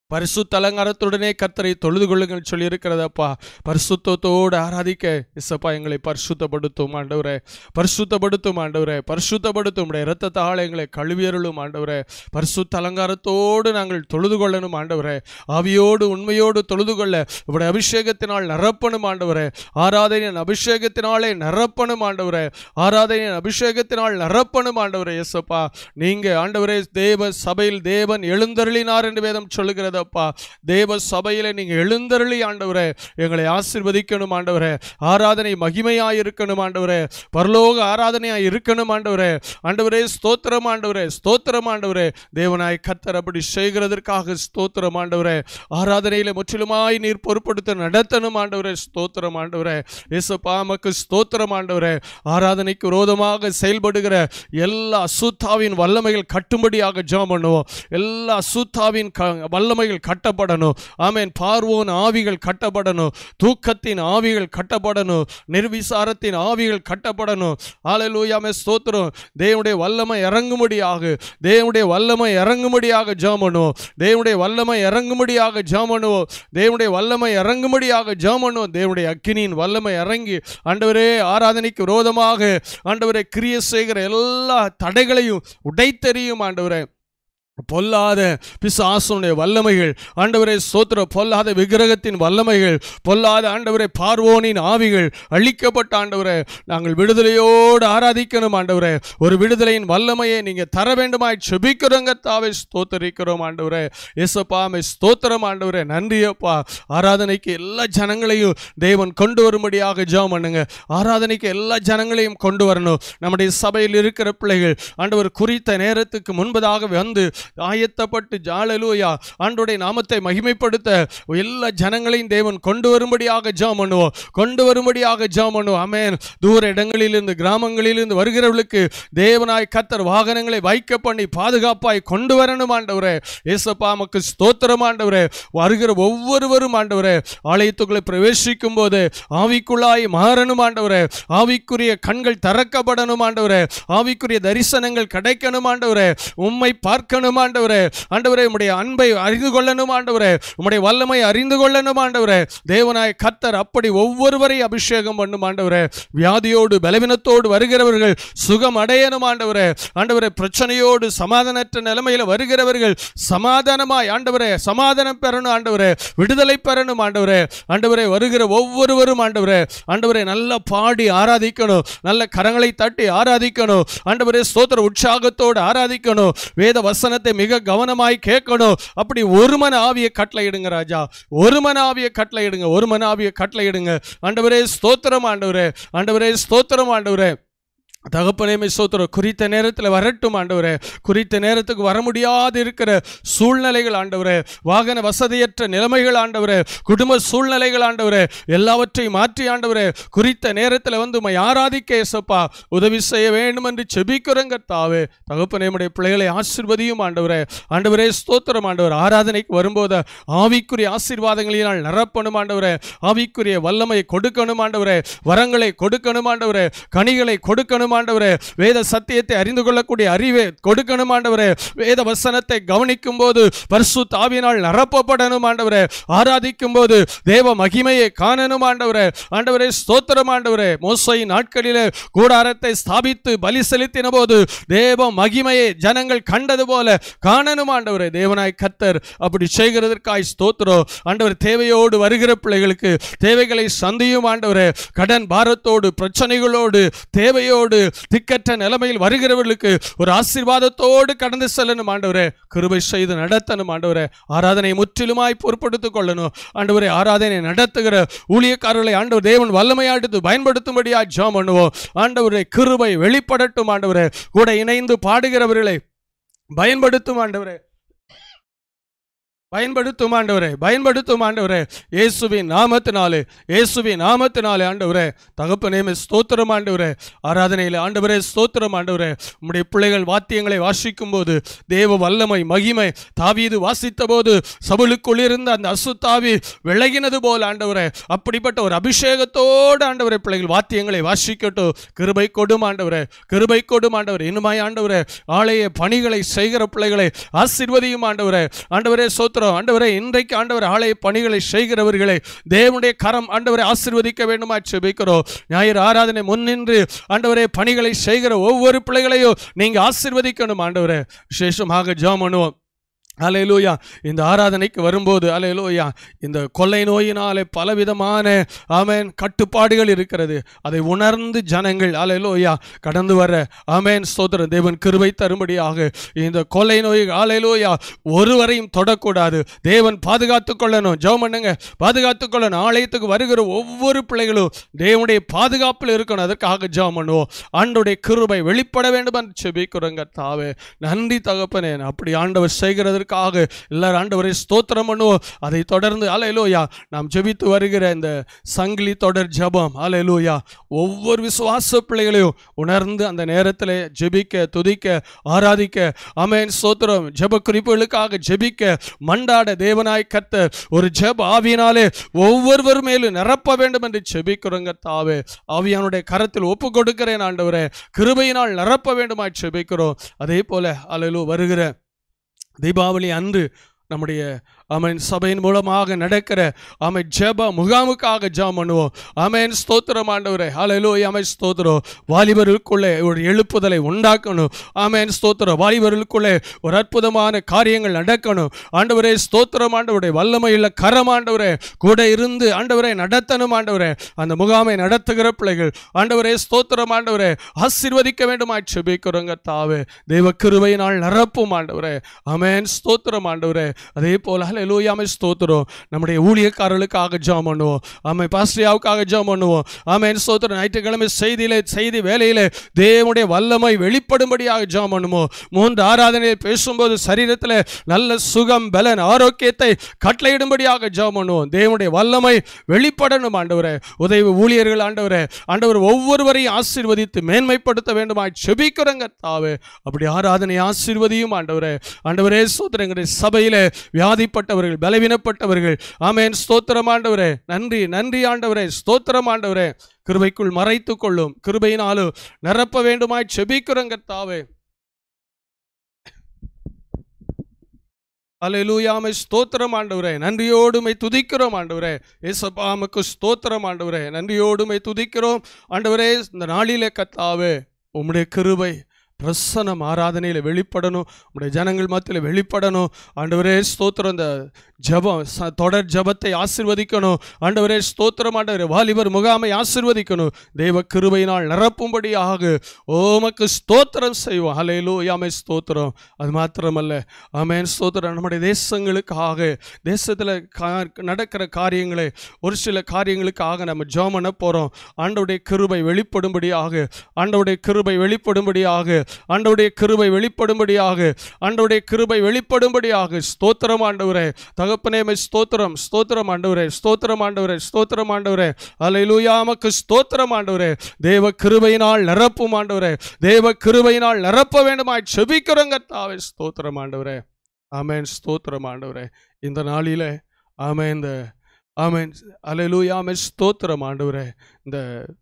பரிசுத்த அலங்காரத்துடனே கர்த்தரை தொழுது கொள்ளுங்கள் சொல்லி இருக்கிறதப்பா பரிசுத்தத்தோடு ஆராதிக்க இசப்பா எங்களை பரிசுத்தப்படுத்தும் ஆண்டவரே பரிசுத்தப்படுத்தும் ஆண்டவரே பரிசுத்தப்படுத்தும் உடைய இரத்தத்தால் எங்களை கழுவியருளும் ஆண்டவரே பரிசுத்த அலங்காரத்தோடு நாங்கள் தொழுது கொள்ளணும் ஆண்டவரே ஆவியோடு உண்மையோடு தொழுது கொள்ள உடைய அபிஷேகத்தினால் நிரப்பணும் ஆண்டவரே ஆராதனையின் அபிஷேகத்தினாலே நிரப்பணும் ஆண்டவரே ஆராதனையின் அபிஷேகத்தினால் நிரப்பணும் ஆண்டவரே இயேசப்பா நீங்க ஆண்டவரே தேவ சபையில் தேவன் எழுந்தருளினார் என்று வேதம் சொல்லுகிறதப்பா தேவ சபையிலே நீங்க எழுந்தருளி ஆண்டவரே எங்களை ஆசிர்வதிக்கணும் ஆண்டவரே ஆராதனை மகிமையாய் இருக்கணும் ஆண்டவரே பரலோக ஆராதனையாய் இருக்கணும் ஆண்டவரே ஆண்டவரே ஸ்தோத்திரம் ஆண்டவரே ஸ்தோத்திரம் ஆண்டவரே தேவனாய் கத்தர் அப்படி செய்கிறதற்காக ஸ்தோத்திரம் ஆண்டவரே ஆராதனையில முற்றிலுமாய் நீர் பொறுப்படுத்த நடத்தணும் ஆண்டவரே ஸ்தோத்திரம் ஆண்டவரே இயேசப்பா மக்கு ஸ்தோத்திரம் ஆண்டவரே ஆராதனைக்கு விரோதமாக செயல்படுகிற எல்லா அசுத்தாவின் வல்லமைகள் கட்டும்படியாக ஜெபம் பண்ணுவோம் எல்லா அசுத்தாவின் க வல்லமைகள் கட்டப்படணும் ஆமென் பார்வோன் ஆவிகள் கட்டப்படணும் தூக்கத்தின் ஆவிகள் கட்டப்படணும் நிர்விசாரத்தின் ஆவிகள் கட்டப்படணும் ஆலையிலூயாமே ஸ்தோத்திரம் தேவனுடைய வல்லமை இறங்கும்படியாக தேவனுடைய வல்லமை இறங்கும்படியாக ஜெபம் பண்ணுவோம் தேவனுடைய வல்லமை இறங்கும்படியாக ஜெபம் பண்ணுவோம் தேவனுடைய வல்லமை இறங்கும்படியாக ஜெபம் பண்ணுவோம் தேவனுடைய அக்கினியின் வல்லமை இறங்கி ஆண்டவரே ஆராதனைக்கு விரோதமாக ஆண்டவரை கிரிய செய்கிற எல்லா தடைகளையும் உடைத்தெறியும் ஆண்டவரே பொல்லாத பிசாசனுடைய வல்லமைகள் ஆண்டவரே சோத்திர பொல்லாத விக்கிரகத்தின் வல்லமைகள் பொல்லாத ஆண்டவரே பார்வோனின் ஆவிகள் அழிக்கப்பட்ட ஆண்டவரே நாங்கள் விடுதலையோடு ஆராதிக்கணும் ஆண்டவரே ஒரு விடுதலையின் வல்லமையை நீங்க தர வேண்டுமாய் செபிக்கிறோங்க தாவை ஸ்தோத்தரிக்கிறோம் ஆண்டவரே இயேசப்பாமை ஸ்தோத்திரம் ஆண்டவரே நன்றியப்பா ஆராதனைக்கு எல்லா ஜனங்களையும் தேவன் கொண்டு வரும்படியாக ஜெபம் பண்ணுங்க ஆராதனைக்கு எல்லா ஜனங்களையும் கொண்டு வரணும் நம்முடைய சபையில் இருக்கிற பிள்ளைகள் ஆண்டவர் குறித்த நேரத்துக்கு முன்பதாக வந்து ஆயத்தப்பட்டு ஜாலலூயா ஆண்டோடைய நாமத்தை மகிமைப்படுத்த எல்லா ஜனங்களையும் தேவன் கொண்டு வரும்படியாக ஜெபம் பண்ணுவோம் கொண்டு வரும்படியாக ஜெபம் பண்ணுவோம் அமேன் தூர இடங்களிலிருந்து கிராமங்களிலிருந்து வருகிறவர்களுக்கு தேவனாய் கத்தர் வாகனங்களை வைக்க பண்ணி பாதுகாப்பாய் கொண்டு வரணும் ஆண்டவரே ஏசப்பா நமக்கு ஸ்தோத்திரம் ஆண்டவரே வருகிற ஒவ்வொருவரும் ஆண்டவரே ஆலயத்துக்குள்ளே பிரவேசிக்கும் போது ஆவிக்குள்ளாய் மாறணும் ஆண்டவரே ஆவிக்குரிய கண்கள் திறக்கப்படணும் ஆண்டவரே ஆவிக்குரிய தரிசனங்கள் கிடைக்கணும் ஆண்டவரே உம்மை பார்க்கணும் ஆண்டவரே ஆண்டவரே உம்முடைய அன்பை அறிந்து கொள்ளணும் ஆண்டவரே உம்முடைய வல்லமை அறிந்து கொள்ளணும் ஆண்டவரே தேவனாய் கத்தர் அப்படி ஒவ்வொருவரை அபிஷேகம் பண்ணும் ஆண்டவரே வியாதியோடு பலவீனத்தோடு வருகிறவர்கள் சுகம் அடையணும் ஆண்டவரே ஆண்டவரே பிரச்சனையோடு சமாதானற்ற நிலைமையில் வருகிறவர்கள் சமாதானமாய் ஆண்டவரே சமாதானம் பெறணும் ஆண்டவரே விடுதலை பெறணும் ஆண்டவரே ஆண்டவரே வருகிற ஒவ்வொருவரும் ஆண்டவரே ஆண்டவரே நல்லா பாடி ஆராதிக்கணும் நல்ல கரங்களை தட்டி ஆராதிக்கணும் ஆண்டவரே ஸ்தோத்திர உற்சாகத்தோடு ஆராதிக்கணும் வேத வசனத்தை மிக கவனமாய் கேட்கணும் அப்படி ஒரு மன ஆவியை கட்டளையிடுங்க ராஜா ஒரு மன ஆவியை கட்டளையிடுங்க ஒரு மன ஆவியை கட்டளையிடுங்க ஆண்டவரே ஸ்தோத்திரம் ஆண்டவரே ஆண்டவரே ஸ்தோத்திரம் ஆண்டவரே தகப்பனேமே சோத்திரம் குறித்த நேரத்தில் வரட்டும் ஆண்டவரே குறித்த நேரத்துக்கு வர முடியாது இருக்கிற சூழ்நிலைகள் ஆண்டவரே வாகன வசதியற்ற நிலைமைகள் ஆண்டவரே குடும்ப சூழ்நிலைகள் ஆண்டவரே எல்லாவற்றையும் மாற்றி ஆண்டவரே குறித்த நேரத்தில் வந்து உம்மை ஆராதிக்க ஏசப்பா உதவி செய்ய வேண்டும் என்று செபிக்கிறங்க தாவே தகப்பனே உம்முடைய பிள்ளைகளை ஆசிர்வதியும் ஆண்டவரே ஆண்டவரே ஸ்தோத்திரம் ஆண்டவர் ஆராதனைக்கு வரும்போது ஆவிக்குரிய ஆசீர்வாதங்களினால் நிரப்பணும் ஆண்டவரே ஆவிக்குரிய வல்லமையை கொடுக்கணும் ஆண்டவரே வரங்களை கொடுக்கணும் ஆண்டவரே கனிகளை கொடுக்கணும் ஆண்டவரே வேத சத்தியத்தை அறிந்து கொள்ளக்கூடிய அறிவை கொடுக்கணும் ஆண்டவரே வேத வசனத்தை கவனிக்கும் போது பரிசு தாவினால் நிரப்பப்படணும் ஆண்டவரே ஆராதிக்கும் போது தேவ மகிமையை காணணும் ஆண்டவரே ஆண்டவரே ஸ்தோத்திரம் ஆண்டவரே மோசை நாட்களிலே கூடாரத்தை ஸ்தாபித்து பலி செலுத்தின போது தேவ மகிமையை ஜனங்கள் கண்டது போல காணணும் ஆண்டவரே தேவனாய் கத்தர் அப்படி செய்கிறதற்காய் ஸ்தோத்திரம் ஆண்டவர் தேவையோடு வருகிற பிள்ளைகளுக்கு தேவைகளை சந்தியும் ஆண்டவரே கடன் பாரத்தோடு பிரச்சனைகளோடு தேவையோடு திக்கற்ற நிலைமையில் வருகிறவர்களுக்கு ஒரு ஆசீர்வாதத்தோடு கடந்து செல்லணும் ஆண்டவரே கிருபை செய்து நடத்தணும் ஆண்டவரே ஆராதனை முற்றிலுமாய் பொறுப்படுத்திக் கொள்ளணும் ஆண்டவரே ஆராதனை நடத்துகிற ஊழியக்காரர்களை ஆண்டவர் தேவன் வல்லமையாடுத்து பயன்படுத்தும்படியா ஜெபம் பண்ணுவோம் ஆண்டவரே கிருபை வெளிப்படட்டும் ஆண்டவரே கூட இணைந்து பாடுகிறவர்களை பயன்படுத்தும் ஆண்டவரே பயன்படுத்தும் ஆண்டவரே பயன்படுத்தும் ஆண்டவரே இயேசுவின் நாமத்தினாலே இயேசுவின் நாமத்தினாலே ஆண்டவரே தகப்பனேமே ஸ்தோத்திரம் ஆண்டவரே ஆராதனையில் ஆண்டவரே ஸ்தோத்திரம் ஆண்டவரே உம்முடைய பிள்ளைகள் வாத்தியங்களை வாசிக்கும் போது தேவ வல்லமை மகிமை தாவீது வாசித்த போது சபலுக்குள் இருந்த அந்த அசுத்தாவி விலகினது போல் ஆண்டவரே அப்படிப்பட்ட ஒரு அபிஷேகத்தோடு ஆண்டவரே பிள்ளைகள் வாத்தியங்களை வாசிக்கட்டும் கிருபை கொடும் ஆண்டவரே கிருபை கொடும் ஆண்டவரே இன்னுமாய் ஆண்டவரே ஆலய பணிகளை செய்கிற பிள்ளைகளை ஆசீர்வதியும் ஆண்டவரே ஆண்டவரே சோத்திர ஸ்தோத்திரம் ஆண்டவரே இன்றைக்கு ஆண்டவர் ஆலய பணிகளை செய்கிறவர்களை தேவனுடைய கரம் ஆண்டவரை ஆசீர்வதிக்க வேண்டுமா செபிக்கிறோம் ஞாயிறு ஆராதனை முன்னின்று ஆண்டவரே பணிகளை செய்கிற ஒவ்வொரு பிள்ளைகளையும் நீங்க ஆசீர்வதிக்கணும் ஆண்டவரே விசேஷமாக ஜெபம் பண்ணுவோம் அலையலூயா இந்த ஆராதனைக்கு வரும்போது அலையலூயா இந்த கொள்ளை நோயினாலே பலவிதமான ஆமேன் கட்டுப்பாடுகள் இருக்கிறது அதை உணர்ந்து ஜனங்கள் அலையலூயா கடந்து வர ஆமேன் ஸ்தோத்திரம் தேவன் கிருபை தரும்படியாக இந்த கொள்ளை நோய் அலையலூயா ஒருவரையும் தொடக்கூடாது தேவன் பாதுகாத்து கொள்ளணும் ஜெபம் பண்ணுங்க பாதுகாத்து கொள்ளணும் ஆலயத்துக்கு வருகிற ஒவ்வொரு பிள்ளைகளும் தேவனுடைய பாதுகாப்பில் இருக்கணும் அதற்காக ஜெபம் பண்ணுவோம் ஆண்டோடைய கிருபை வெளிப்பட வேண்டும் என்று செபிக்கிறோங்க தாவே நன்றி தகப்பனே அப்படி ஆண்டவர் செய்கிறதற்காக எல்லாரும் ஆண்டவரை ஸ்தோத்திரம் பண்ணுவோம் அதை தொடர்ந்து அலையலோயா நாம் ஜெபித்து வருகிற இந்த சங்கிலி தொடர் ஜெபம் அலையலோயா ஒவ்வொரு விசுவாச பிள்ளைகளையும் உணர்ந்து அந்த நேரத்தில் ஜெபிக்க துதிக்க ஆராதிக்க அமேன் ஸ்தோத்திரம் ஜெப குறிப்புகளுக்காக ஜெபிக்க மண்டாட தேவனாய் கத்த ஒரு ஜெப ஆவியினாலே ஒவ்வொருவர் மேலும் நிரப்ப வேண்டும் என்று ஜெபிக்கிறோங்க தாவே ஆவியானுடைய கரத்தில் ஒப்பு கொடுக்கிறேன் ஆண்டவரே கிருபையினால் நிரப்ப வேண்டுமாய் ஜெபிக்கிறோம் அதே போல அலையிலோ வருகிற தீபாவளி அன்று நம்முடைய அமேன் சபையின் மூலமாக நடக்கிற அமை ஜெப முகாமுக்காக ஜெபம் பண்ணுவோம் அமேன் ஸ்தோத்திரம் ஆண்டவரே ஹalleluya அமை ஸ்தோத்திரம் வாலிபர்களுக்குள்ளே ஒரு எழுப்புதலை உண்டாக்கணும் ஆமேன் ஸ்தோத்திரம் வாலிபர்களுக்குள்ளே ஒரு அற்புதமான காரியங்கள் நடக்கணும் ஆண்டவரே ஸ்தோத்திரம் ஆண்டவரே வல்லமையுள்ள கரம் ஆண்டவரே கூட இருந்து ஆண்டவரே நடத்தணும் ஆண்டவரே அந்த முகாமை நடத்துகிற பிள்ளைகள் ஆண்டவரே ஸ்தோத்திரம் ஆண்டவரே ஆசீர்வதிக்க வேண்டுமாய் செபிக்கிறோங்க தாவே தெய்வ கிருபையினால் நிரப்பும் ஆண்டவரே அமேன் ஸ்தோத்திரம் ஆண்டவரே அதே போல ஹalleluya ஸ்தோத்திரம் நம்முடைய ஊழியக்காரர்களுக்காக ஜெபம் பண்ணுவோம் ஆமை பாஸ்டியாவுக்காக ஜெபம் பண்ணுவோம் ஆமென் ஸ்தோத்திரம் ஞாயிற்றுக்கிழமை செய்தியிலே செய்தி வேலையிலே தேவனுடைய வல்லமை வெளிப்படும்படியாக ஜெபம் பண்ணுவோம் மூன்று ஆராதனையில் பேசும்போது சரீரத்தில் நல்ல சுகம் பலன் ஆரோக்கியத்தை கட்டளையிடும்படியாக ஜெபம் பண்ணுவோம் தேவனுடைய வல்லமை வெளிப்படணும் ஆண்டவரே உதவி ஊழியர்கள் ஆண்டவரே ஆண்டவர் ஒவ்வொருவரையும் ஆசீர்வதித்து மேன்மைப்படுத்த வேண்டுமா செபிக்கிறங்க தாவே அப்படி ஆராதனை ஆசீர்வதியும் ஆண்டவரே ஆண்டவரே ஸ்தோத்திரங்களுடைய சபையிலே வியாதிப்பட்டவர்கள் பலவீனப்பட்டவர்கள் ஆமென் ஸ்தோத்திரம் ஆண்டவரே நன்றி நன்றி ஆண்டவரே ஸ்தோத்திரம் ஆண்டவரே கிருபைக்குள் மறைத்துக் கொள்ளும் கிருபையினாலும் நிரப்ப வேண்டுமாய் செபிக்கிறங்க தாவே அலையிலூயாமை ஸ்தோத்திரம் ஆண்டவரே நன்றியோடுமை துதிக்கிறோம் ஆண்டவரே ஏசப்பாமுக்கு ஸ்தோத்திரம் ஆண்டவரே நன்றியோடுமை துதிக்கிறோம் ஆண்டவரே இந்த நாளிலே கத்தாவே உம்முடைய கிருபை பிரசனம் ஆராதனையில் வெளிப்படணும் உடைய ஜனங்கள் மத்தியில் வெளிப்படணும் ஆண்டவரே ஸ்தோத்திரம் இந்த ஜபம் ச- தொடர் ஜபத்தை ஆசிர்வதிக்கணும் ஆண்டவரே ஸ்தோத்திரம் ஆண்டவரே வாலிபர் முகாமை ஆசிர்வதிக்கணும் தெய்வ கிருபையினால் நிரப்பும்படியாக ஓமக்கு ஸ்தோத்திரம் செய்வோம் ஹலேலோ யாமை ஸ்தோத்திரம் அது மாத்திரமல்ல ஆமேன் ஸ்தோத்திரம் நம்முடைய தேசங்களுக்காக தேசத்தில் கா நடக்கிற காரியங்களை ஒரு சில காரியங்களுக்காக நம்ம ஜெபம் பண்ண போகிறோம் ஆண்டவுடைய கிருபை வெளிப்படும்படியாக ஆண்டவுடைய கிருபை வெளிப்படும்படியாக ஆண்டவுடைய கிருபை வெளிப்படும்படியாக ஆண்டவுடைய கிருபை வெளிப்படும்படியாக ஸ்தோத்திரம் ஆண்டவரே தகப்பனே மை ஸ்தோத்திரம் ஸ்தோத்திரம் ஆண்டவரே ஸ்தோத்திரம் ஆண்டவரே ஸ்தோத்திரம் ஆண்டவரே அலையிலூயாமக்கு ஸ்தோத்திரம் ஆண்டவரே தேவ கிருபையினால் நிரப்பும் ஆண்டவரே தேவ கிருபையினால் நிரப்ப வேண்டுமாய் செபிக்கிறோங்க தாவே ஸ்தோத்திரம் ஆண்டவரே ஆமென் ஸ்தோத்திரம் ஆண்டவரே இந்த நாளிலே ஆமென் இந்த ஆமென் அலையிலூயாமே ஸ்தோத்திரம் ஆண்டவரே இந்த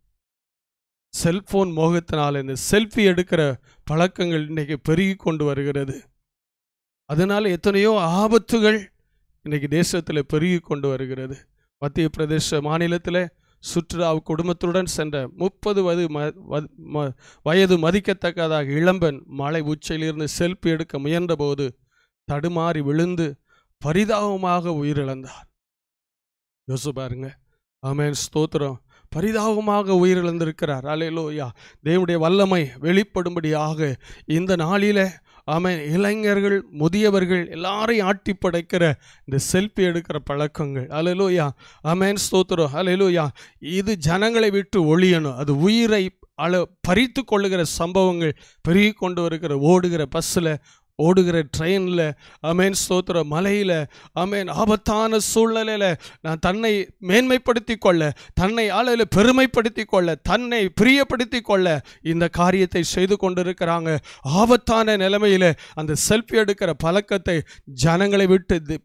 செல்போன் மோகத்தினால் இந்த செல்ஃபி எடுக்கிற பழக்கங்கள் இன்னைக்கு பெருகி கொண்டு வருகிறது அதனால எத்தனையோ ஆபத்துகள் இன்னைக்கு தேசத்தில் பெருகி கொண்டு வருகிறது மத்திய பிரதேச மாநிலத்தில் சுற்றுலா குடும்பத்துடன் சென்ற முப்பது வயது ம வ- ம- வயது மதிக்கத்தக்கதாக இளம்பெண் மலை உச்சியிலிருந்து செல்ஃபி எடுக்க முயன்றபோது தடுமாறி விழுந்து பரிதாபமாக உயிரிழந்தார் யோசி பாருங்க ஆமென் ஸ்தோத்திரம் பரிதாபமாக உயிரிழந்திருக்கிறார் அலையலோயா தேவனுடைய வல்லமை வெளிப்படும்படியாக இந்த நாளிலே ஆமென் இளைஞர்கள் முதியவர்கள் எல்லாரையும் ஆட்டி படைக்கிற இந்த செல்ஃபி எடுக்கிற பழக்கங்கள் அலையலோயா ஆமென் ஸ்தோத்திரம் அலையலோயா இது ஜனங்களை விட்டு ஒழியணும் அது உயிரை அள பறித்து கொள்ளுகிற சம்பவங்கள் பெருகி கொண்டு வருகிற ஓடுகிற பஸ்ஸில் ஓடுகிற ட்ரெயினில் அமேன் ஸ்தோத்திர மலையில் அமேன் ஆபத்தான சூழ்நிலையில் நான் தன்னை மேன்மைப்படுத்தி கொள்ள தன்னை ஆளையில் பெருமைப்படுத்தி கொள்ள தன்னை பிரியப்படுத்தி கொள்ள இந்த காரியத்தை செய்து கொண்டிருக்கிறாங்க ஆபத்தான நிலைமையில் அந்த செல்ஃபி எடுக்கிற பழக்கத்தை ஜனங்களை விட்டு தி-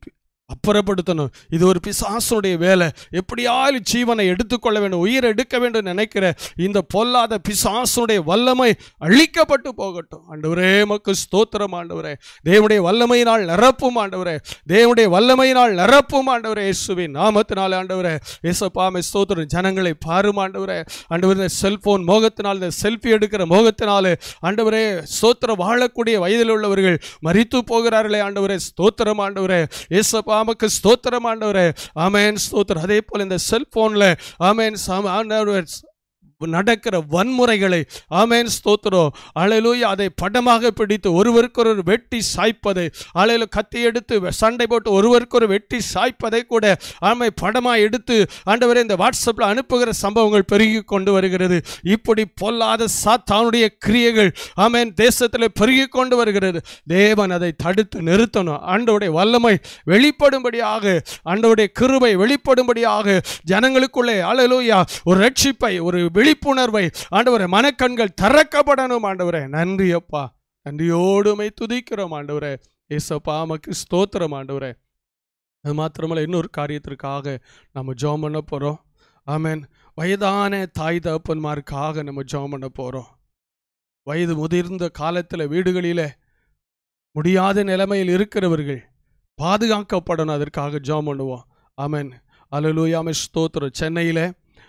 அப்புறப்படுத்தணும் இது ஒரு பிசாசுடைய வேலை எப்படியாலும் ஜீவனை எடுத்துக்கொள்ள வேண்டும் உயிரை எடுக்க வேண்டும் நினைக்கிற இந்த பொல்லாத பிசாசுடைய வல்லமை அழிக்கப்பட்டு போகட்டும் ஆண்டவரே மக்கு ஸ்தோத்திரம் ஆண்டவரே தேவனுடைய வல்லமையினால் நிரப்பும் ஆண்டவரே தேவனுடைய வல்லமையினால் நிரப்பும் ஆண்டவரே இயேசுவின் நாமத்தினாலே ஆண்டவரே இயேசப்பாமை ஸ்தோத்திரம் ஜனங்களை பாரும் ஆண்டவரே ஆண்டவரே இந்த செல்போன் மோகத்தினால் இந்த செல்ஃபி எடுக்கிற மோகத்தினாலே ஆண்டவரே ஸ்தோத்திரம் வாழக்கூடிய வயதில் உள்ளவர்கள் மரித்து போகிறார்களே ஆண்டவரே ஸ்தோத்திரம் ஆண்டவரே இயேசப்பா நமக்கு ஸ்தோத்திரம் ஆண்டவரே ஆமென் ஸ்தோத்திரம் அதே போல் இந்த செல்போனில் ஆமென் சாம- ஆண்டவரே நடக்கிற வன்முறைகளை ஆமென் ஸ்தோத்திரம் அலையிலூயா அதை படமாக பிடித்து ஒருவருக்கொரு வெட்டி சாய்ப்பதை அலையில கத்தி எடுத்து சண்டை போட்டு ஒருவருக்கொரு வெட்டி சாய்ப்பதை கூட ஆமை படமாக எடுத்து ஆண்டவரே இந்த வாட்ஸ்அப்பில் அனுப்புகிற சம்பவங்கள் பெருகி கொண்டு வருகிறது இப்படி பொல்லாத சாத்தானுடைய கிரியைகள் ஆமென் தேசத்தில் பெருகி கொண்டு வருகிறது தேவன் அதை தடுத்து நிறுத்தணும் ஆண்டவருடைய வல்லமை வெளிப்படும்படியாக ஆண்டவருடைய கிருபை வெளிப்படும்படியாக ஜனங்களுக்குள்ளே அலலூயா ஒரு ரட்சிப்பை ஒரு விழிப்புணர்வை ஆண்டவரே மனக்கண்கள் திறக்கப்படணும் ஆண்டவரே நன்றி அப்பா நன்றியோடுமை துதிக்கிறோம் ஆண்டவரே ஏசப்பா நமக்கு ஸ்தோத்திரம் ஆண்டவரே அது மாத்திரமல்ல இன்னொரு காரியத்திற்காக நம்ம ஜெபம் பண்ண போகிறோம் ஆமென் வயதான தாய் தகப்பன்மாருக்காக நம்ம ஜெபம் பண்ண போகிறோம் வயது முதிர்ந்த காலத்தில் வீடுகளில் முடியாத நிலைமையில் இருக்கிறவர்கள் பாதுகாக்கப்படணும் அதற்காக ஜெபம் பண்ணுவோம் ஆமென் அலலூயாமே ஸ்தோத்திரம் சென்னையில்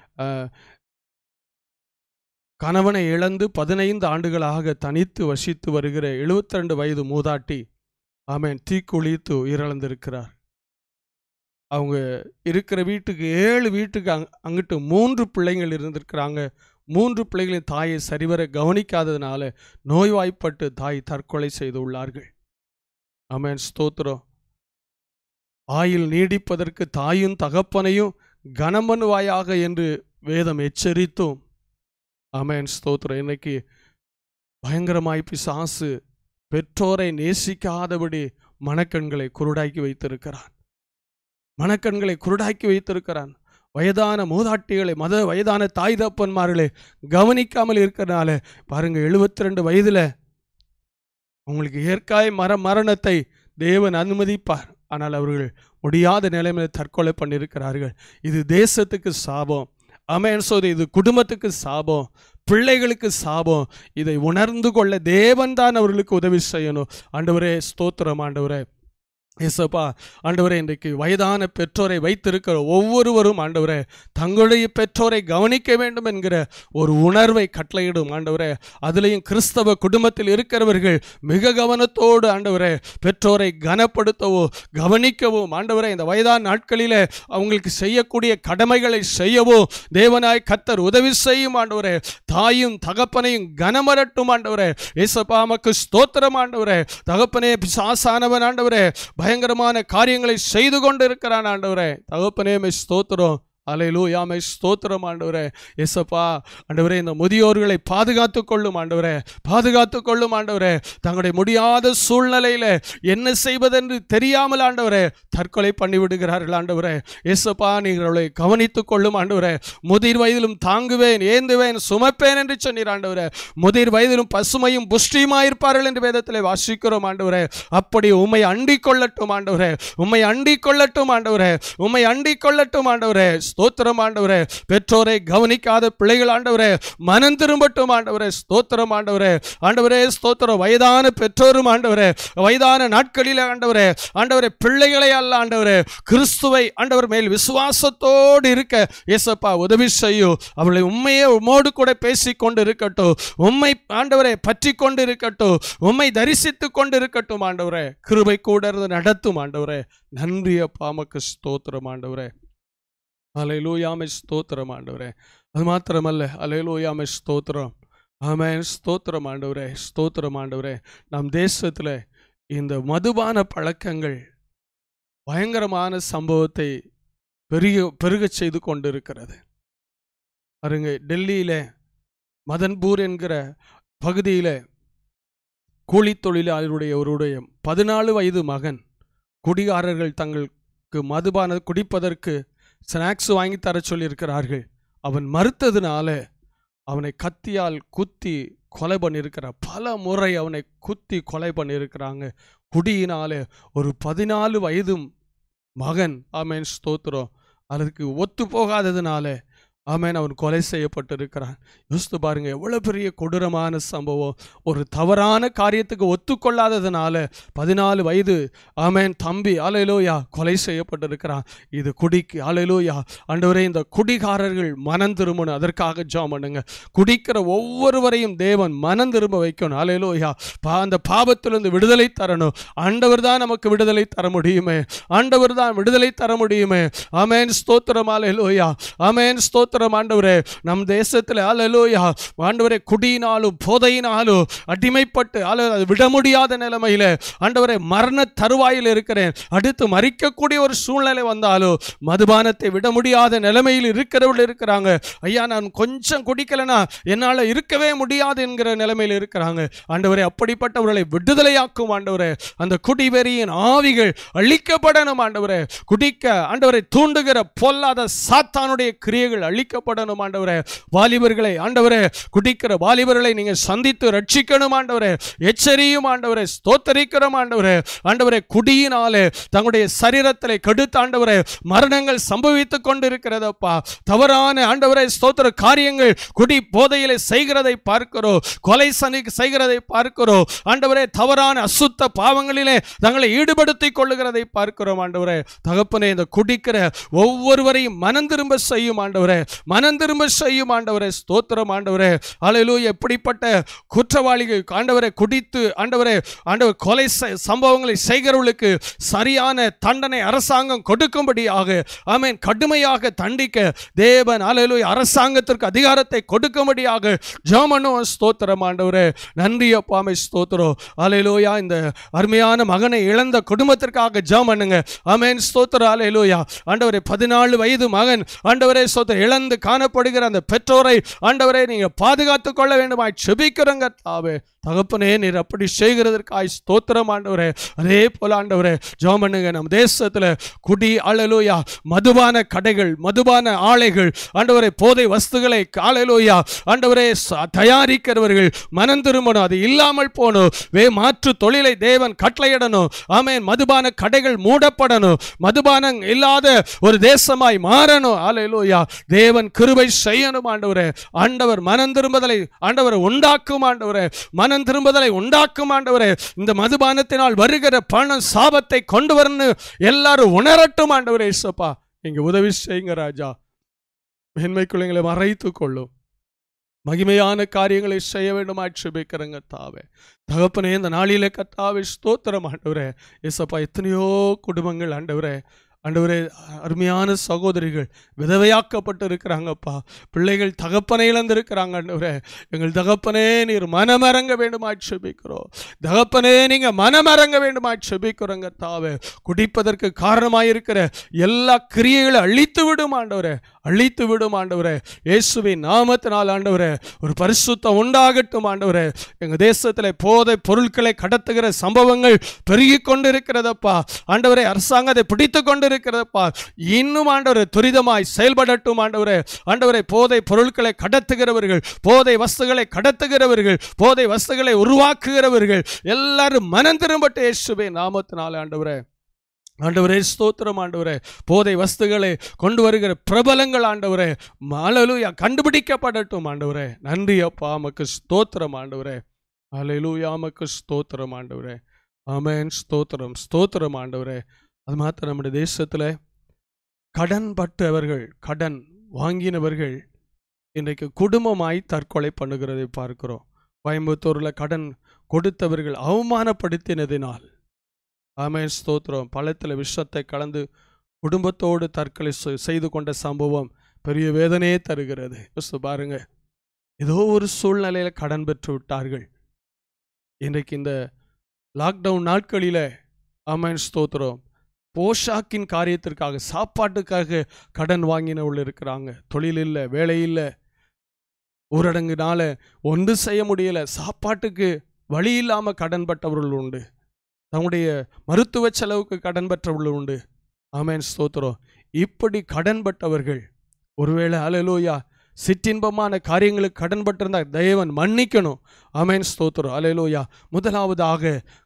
கணவனை இழந்து பதினைந்து ஆண்டுகளாக தனித்து வசித்து வருகிற 72 வயது மூதாட்டி ஆமென் தீக்குளித்து உயிரிழந்திருக்கிறார் அவங்க இருக்கிற வீட்டுக்கு ஏழு வீட்டுக்கு அங் அங்கிட்டு மூன்று பிள்ளைங்கள் இருந்திருக்கிறாங்க மூன்று பிள்ளைகளின் தாயை சரிவர கவனிக்காததுனால நோய்வாய்ப்பட்டு தாய் தற்கொலை செய்துள்ளார்கள் ஆமென் ஸ்தோத்திரம் ஆயில் நீடிப்பதற்கு தாயும் தகப்பனையும் கனமனுவாயாக என்று வேதம் எச்சரித்தும் ஆமென் ஸ்தோத்திரம் இன்னைக்கு பயங்கரமாய் பிசாசு பெற்றோரை நேசிக்காதபடி மனக்கண்களை குருடாக்கி வைத்திருக்கிறான் மனக்கண்களை குருடாக்கி வைத்திருக்கிறான் வயதான மூதாட்டிகளை மத வயதான தாய் தப்பன்மார்களை கவனிக்காமல் இருக்கிறனால பாருங்க 72 ரெண்டு வயதுல உங்களுக்கு இயற்காய் மர மரணத்தை தேவன் அனுமதிப்பார் ஆனால் அவர்கள் முடியாத நிலைமையில் தற்கொலை பண்ணியிருக்கிறார்கள் இது தேசத்துக்கு சாபம் அமேன் சோதி இது குடும்பத்துக்கு சாபம் பிள்ளைகளுக்கு சாபம் இதை உணர்ந்து கொள்ள தேவன் தான் அவர்களுக்கு உதவி செய்யணும் ஆண்டவரே ஸ்தோத்திரம் ஆண்டவரே ஏசப்பா ஆண்டவரே இன்றைக்கு வயதான பெற்றோரை வைத்திருக்கிற ஒவ்வொருவரும் ஆண்டவரே தங்களுடைய பெற்றோரை கவனிக்க வேண்டும் என்கிற ஒரு உணர்வை கட்டளையிடும் ஆண்டவரே அதுலேயும் கிறிஸ்தவ குடும்பத்தில் இருக்கிறவர்கள் மிக கவனத்தோடு ஆண்டவரே பெற்றோரை கனப்படுத்தவோ கவனிக்கவோ ஆண்டவரே இந்த வயதான நாட்களிலே அவங்களுக்கு செய்யக்கூடிய கடமைகளை செய்யவோ தேவனாய் கத்தர் உதவி செய்யும் ஆண்டவரே தாயும் தகப்பனையும் கனமரட்டும் ஆண்டவரே ஏசப்பா மக்கு ஸ்தோத்திரம் ஆண்டவரே தகப்பனே பிசாசானவன் ஆண்டவரே பயங்கரமான காரியங்களை செய்து கொண்டு இருக்கிறான் ஆண்டவரே தகப்பனே மெய் ஸ்தோத்திரம் அலையிலூ யாமை ஸ்தோத்திரம் ஆண்டவரே எசப்பா ஆண்டவரே இந்த முதியோர்களை பாதுகாத்து கொள்ளும் ஆண்டவரே பாதுகாத்து கொள்ளும் ஆண்டவரே தங்களுடைய முடியாத சூழ்நிலையில என்ன செய்வதென்று தெரியாமல் ஆண்டவரே தற்கொலை பண்ணிவிடுகிறார்கள் ஆண்டவரே எசப்பா நீங்கள் அவளை கவனித்துக் கொள்ளும் ஆண்டவரே முதிர் வயதிலும் தாங்குவேன் ஏந்துவேன் சுமப்பேன் என்று சொன்னீர் ஆண்டவரே முதிர் வயதிலும் பசுமையும் புஷ்டியுமாயிருப்பார்கள் என்று வேதத்திலே வாசிக்கிறோம் ஆண்டவரே அப்படி உம்மை அண்டிக் கொள்ளட்டும் ஆண்டவரே உம்மை அண்டிக் கொள்ளட்டும் ஆண்டவரே உம்மை அண்டிக் கொள்ளட்டும் ஆண்டவரே ஸ்தோத்திரம் ஆண்டவரே பெற்றோரை கவனிக்காத பிள்ளைகள் ஆண்டவரே மனம் திரும்பட்டும் ஆண்டவரே ஸ்தோத்திரம் ஆண்டவரே ஆண்டவரே ஸ்தோத்திரம் வயதான பெற்றோரும் ஆண்டவரே வயதான நாட்களில் ஆண்டவரே ஆண்டவரே பிள்ளைகளை அல்ல ஆண்டவரே கிறிஸ்துவை ஆண்டவர் மேல் விசுவாசத்தோடு இருக்க ஏசப்பா உதவி செய்யும் அவளை உண்மையே உம்மோடு கூட பேசி கொண்டு இருக்கட்டும் உம்மை ஆண்டவரே பற்றி கொண்டு இருக்கட்டும் உம்மை தரிசித்து கொண்டு இருக்கட்டும் ஆண்டவரே கிருபை கூட இருந்து நடத்தும் ஆண்டவரே நன்றி அப்பா மக்கு ஸ்தோத்திரம் ஆண்டவரே அலையிலூயாமை ஸ்தோத்திரம் ஆண்டவரே அது மாத்திரமல்ல அலையிலூயாமை ஸ்தோத்திரம் ஆமென் ஸ்தோத்திரம் ஆண்டவரே ஸ்தோத்திரம் ஆண்டவரே நம் தேசத்தில் இந்த மதுபான பழக்கங்கள் பயங்கரமான சம்பவத்தை பெருக பெருகச் செய்து கொண்டிருக்கிறது பாருங்க டெல்லியில மதன்பூர் என்கிற பகுதியில் கூலி தொழிலாளருடைய ஒருடைய பதினாலு வயது மகன் குடிகாரர்கள் தங்களுக்கு மதுபான குடிப்பதற்கு ஸ்நாக்ஸ் வாங்கி தர சொல்லியிருக்கிறார்கள் அவன் மறுத்ததுனால அவனை கத்தியால் குத்தி கொலை பண்ணியிருக்கிறார் பல முறை அவனை குத்தி கொலை பண்ணியிருக்கிறாங்க குடியினாலே ஒரு பதினாலு வயது மகன் ஆமேன் ஸ்தோத்திரம் அதற்கு ஒத்து போகாததுனால ஆமேன் அவன் கொலை செய்யப்பட்டிருக்கிறான் யோசித்து பாருங்க எவ்வளவு பெரிய கொடூரமான சம்பவம் ஒரு தவறான காரியத்துக்கு ஒத்துக்கொள்ளாததுனால பதினாலு வயது ஆமேன் தம்பி அலையிலோயா கொலை செய்யப்பட்டிருக்கிறான் இது குடிக்கு அலையிலோயா ஆண்டவரே இந்த குடிகாரர்கள் மனம் திரும்பணும் அதற்காக ஜாம் பண்ணுங்க குடிக்கிற ஒவ்வொருவரையும் தேவன் மனம் திரும்ப வைக்கணும் அலையிலோயா பா அந்த பாவத்திலிருந்து விடுதலை தரணும் ஆண்டவர் தான் நமக்கு விடுதலை தர முடியுமே ஆண்டவர் தான் விடுதலை தர முடியுமே ஆமேன் ஸ்தோத்திரம் அலையிலோயா ஆமேன் ஸ்தோத்திரம் ஆண்டவரே நம் தேசத்தில் அலையிலோயா ஆண்டவரே குடியினாலும் போதையினாலும் அடிமைப்பட்டு அல்ல அது விட முடியாத நிலைமையில ஆண்டவரே மரண தருவாயில் இருக்கிறேன் அடுத்து மறிக்கக்கூடிய ஒரு சூழ்நிலை வந்தாலும் மதுபானத்தை விட முடியாத நிலைமையில் இருக்கிறவர்கள் இருக்கிறாங்க ஐயா நான் கொஞ்சம் குடிக்கலனா என்னால் இருக்கவே முடியாது என்கிற நிலைமையில் இருக்கிறாங்க ஆண்டவரே அப்படிப்பட்டவர்களை விடுதலையாக்கும் ஆண்டவரே அந்த குடிவெறியின் ஆவிகள் அழிக்கப்படணும் ஆண்டவரே குடிக்க ஆண்டவரை தூண்டுகிற பொல்லாத சாத்தானுடைய கிரியைகள் அழிக்கப்படணும் ஆண்டவரே வாலிபர்களை ஆண்டவரே குடிக்கிற வாலிபர்களை நீங்க சந்தித்து ரட்சிக்கணும் ஆண்டவரே எச்சரியும் ஆண்டவரே ஸ்தோத்தரிக்கிறோம் ஆண்டவரே ஆண்டவரே குடியினாலே தங்களுடைய சரீரத்திலே கெடுத்த ஆண்டவரே மரணங்கள் சம்பவித்துக் கொண்டிருக்கிறதப்பா தவறான ஆண்டவரே ஸ்தோத்திர காரியங்கள் குடி போதையிலே செய்கிறதை பார்க்கிறோம் கொலை சனி செய்கிறதை பார்க்கிறோம் ஆண்டவரே தவறான அசுத்த பாவங்களிலே தங்களை ஈடுபடுத்திக் கொள்ளுகிறதை பார்க்கிறோம் ஆண்டவரே தகப்பனே இந்த குடிக்கிற ஒவ்வொருவரையும் மனம் திரும்ப செய்யும் ஆண்டவரே மனம் திரும்ப செய்யும் ஆண்டவரே ஸ்தோத்திரம் ஆண்டவரே அலையிலூயா எப்படிப்பட்ட குற்றவாளிகள் ஆண்டவரை குடித்து ஆண்டவரே ஆண்டவர் கொலை செ- சம்பவங்களை செய்கிறவர்களுக்கு சரியான தண்டனை அரசாங்கம் கொடுக்கும்படியாக ஆமென் கடுமையாக தண்டிக்க தேவன் அலையிலூயா அரசாங்கத்திற்கு அதிகாரத்தை கொடுக்கும்படியாக ஜாமனும் ஸ்தோத்திரம் ஆண்டவரே நன்றி அப்பாமை ஸ்தோத்திரம் அலையிலூயா இந்த அருமையான மகனை இழந்த குடும்பத்திற்காக ஜாம் பண்ணுங்க ஆமென் ஸ்தோத்திரம் அலையிலூயா ஆண்டவரே பதினாலு வயது மகன் ஆண்டவரே ஸ்தோத்திரம் இழந்து காணப்படுகிற அந்த பெற்றோரை ஆண்டவரே நீங்க பாதுகாத்துக் கொள்ள வேண்டுமாய் செபிக்கிறங்க தாவே தகப்பனே நீர் அப்படி செய்கிறதற்காய் ஸ்தோத்திரம் ஆண்டவரே அதே போல ஆண்டவரே ஜெபம் பண்ணுங்க நம்ம தேசத்துல குடி அழலோயா மதுபான கடைகள் மதுபான ஆலைகள் ஆண்டவரே போதை வஸ்துகளை அழலோயா ஆண்டவரே ச- தயாரிக்கிறவர்கள் மனம் திரும்பணும் அது இல்லாமல் போகணும் வே மாற்று தொழிலை தேவன் கட்டளையிடணும் ஆமென் மதுபான கடைகள் மூடப்படணும் மதுபானம் இல்லாத ஒரு தேசமாய் மாறணும் அலையிலோயா தேவன் கிருபை செய்யணும் ஆண்டவரே ஆண்டவர் மனம் திரும்புதலை ஆண்டவர் உண்டாக்கும் ஆண்டவரே மனம் திரும்புதலை உண்டாக்கும் ஆண்டவரே இந்த மதுபானத்தினால் வருகிற பணம் சாபத்தை கொண்டு வரணும் எல்லாரும் உணரட்டும் ஆண்டவரே இசப்பா நீங்க உதவி செய்யுங்க ராஜா மேன்மைக்குள் எங்களை மறைத்து கொள்ளும் மகிமையான காரியங்களை செய்ய வேண்டுமா செபிக்கிறங்க தாவே தகப்பனே இந்த நாளிலே கத்தாவே ஸ்தோத்திரம் ஆண்டவரே இசப்பா எத்தனையோ குடும்பங்கள் ஆண்டவரே ஆண்டவரே அருமையான சகோதரிகள் விதவையாக்கப்பட்டு இருக்கிறாங்கப்பா பிள்ளைகள் தகப்பனை இழந்திருக்கிறாங்க ஆண்டவரே எங்கள் தகப்பனே நீர் மனமரங்க வேண்டுமா செபிக்கிறோம் தகப்பனே நீங்க மனமரங்க வேண்டுமா செபிக்கிறோங்க தாவே குடிப்பதற்கு காரணமாயிருக்கிற எல்லா கிரியைகளை அழித்து விடும் ஆண்டவரே அழித்து விடும் ஆண்டவரே இயேசுவின் நாமத்தினால் ஆண்டவரே ஒரு பரிசுத்தம் உண்டாகட்டும் ஆண்டவரே எங்க தேசத்தில் போதை பொருட்களை கடத்துகிற சம்பவங்கள் பெருகி கொண்டிருக்கிறதப்பா ஆண்டவரே அரசாங்கம் அதை பிடித்து கொண்டிருக்கிறதப்பா இன்னும் ஆண்டவரே துரிதமாய் செயல்படட்டும் ஆண்டவரே ஆண்டவரே போதை பொருட்களை கடத்துகிறவர்கள் போதை வஸ்துகளை கடத்துகிறவர்கள் போதை வஸ்துகளை உருவாக்குகிறவர்கள் எல்லாரும் மனம் திரும்பட்டு இயேசுவே நாமத்தினால ஆண்டவரே ஆண்டவரே ஸ்தோத்திரம் ஆண்டவரே போதை வஸ்துகளை கொண்டு வருகிற பிரபலங்கள் ஆண்டவரே அலலுயா கண்டுபிடிக்கப்படட்டும் ஆண்டவரே நன்றி அப்பா மக்கு ஸ்தோத்திரம் ஆண்டவரே அலையிலூயா மக்கு ஸ்தோத்திரம் ஆண்டவரே ஆமென் ஸ்தோத்திரம் ஸ்தோத்திரம் ஆண்டவரே அது மாத்திரம் நம்முடைய தேசத்தில் கடன் பட்டவர்கள் கடன் வாங்கினவர்கள் இன்றைக்கு குடும்பமாய் தற்கொலை பண்ணுகிறதை பார்க்கிறோம் கோயம்புத்தூரில் கடன் கொடுத்தவர்கள் அவமானப்படுத்தினதினால் ஆமென் ஸ்தோத்திரம் பழத்தில் விஷத்தை கலந்து குடும்பத்தோடு தற்கொலை செ- செய்து கொண்ட சம்பவம் பெரிய வேதனையே தருகிறது யோசித்து பாருங்க ஏதோ ஒரு சூழ்நிலையில் கடன் பெற்று விட்டார்கள் இன்றைக்கு இந்த லாக்டவுன் நாட்களில் ஆமென் ஸ்தோத்திரம் போஷாக்கின் காரியத்திற்காக சாப்பாட்டுக்காக கடன் வாங்கினவர்கள் இருக்கிறாங்க தொழில் இல்லை வேலை இல்லை ஊரடங்குனால ஒன்று செய்ய முடியல சாப்பாட்டுக்கு வழி இல்லாமல் கடன் பட்டவர்கள் உண்டு தங்களுடைய மருத்துவ செலவுக்கு கடன் பெற்றவர்கள் உண்டு ஆமென் ஸ்தோத்திரம் இப்படி கடன் பட்டவர்கள் ஒருவேளை அலலோயா சிற்றின்பமான காரியங்களுக்கு கடன் பட்டிருந்தா தேவன் மன்னிக்கணும் ஆமென் ஸ்தோத்திரம் அலையலோயா முதலாவதாக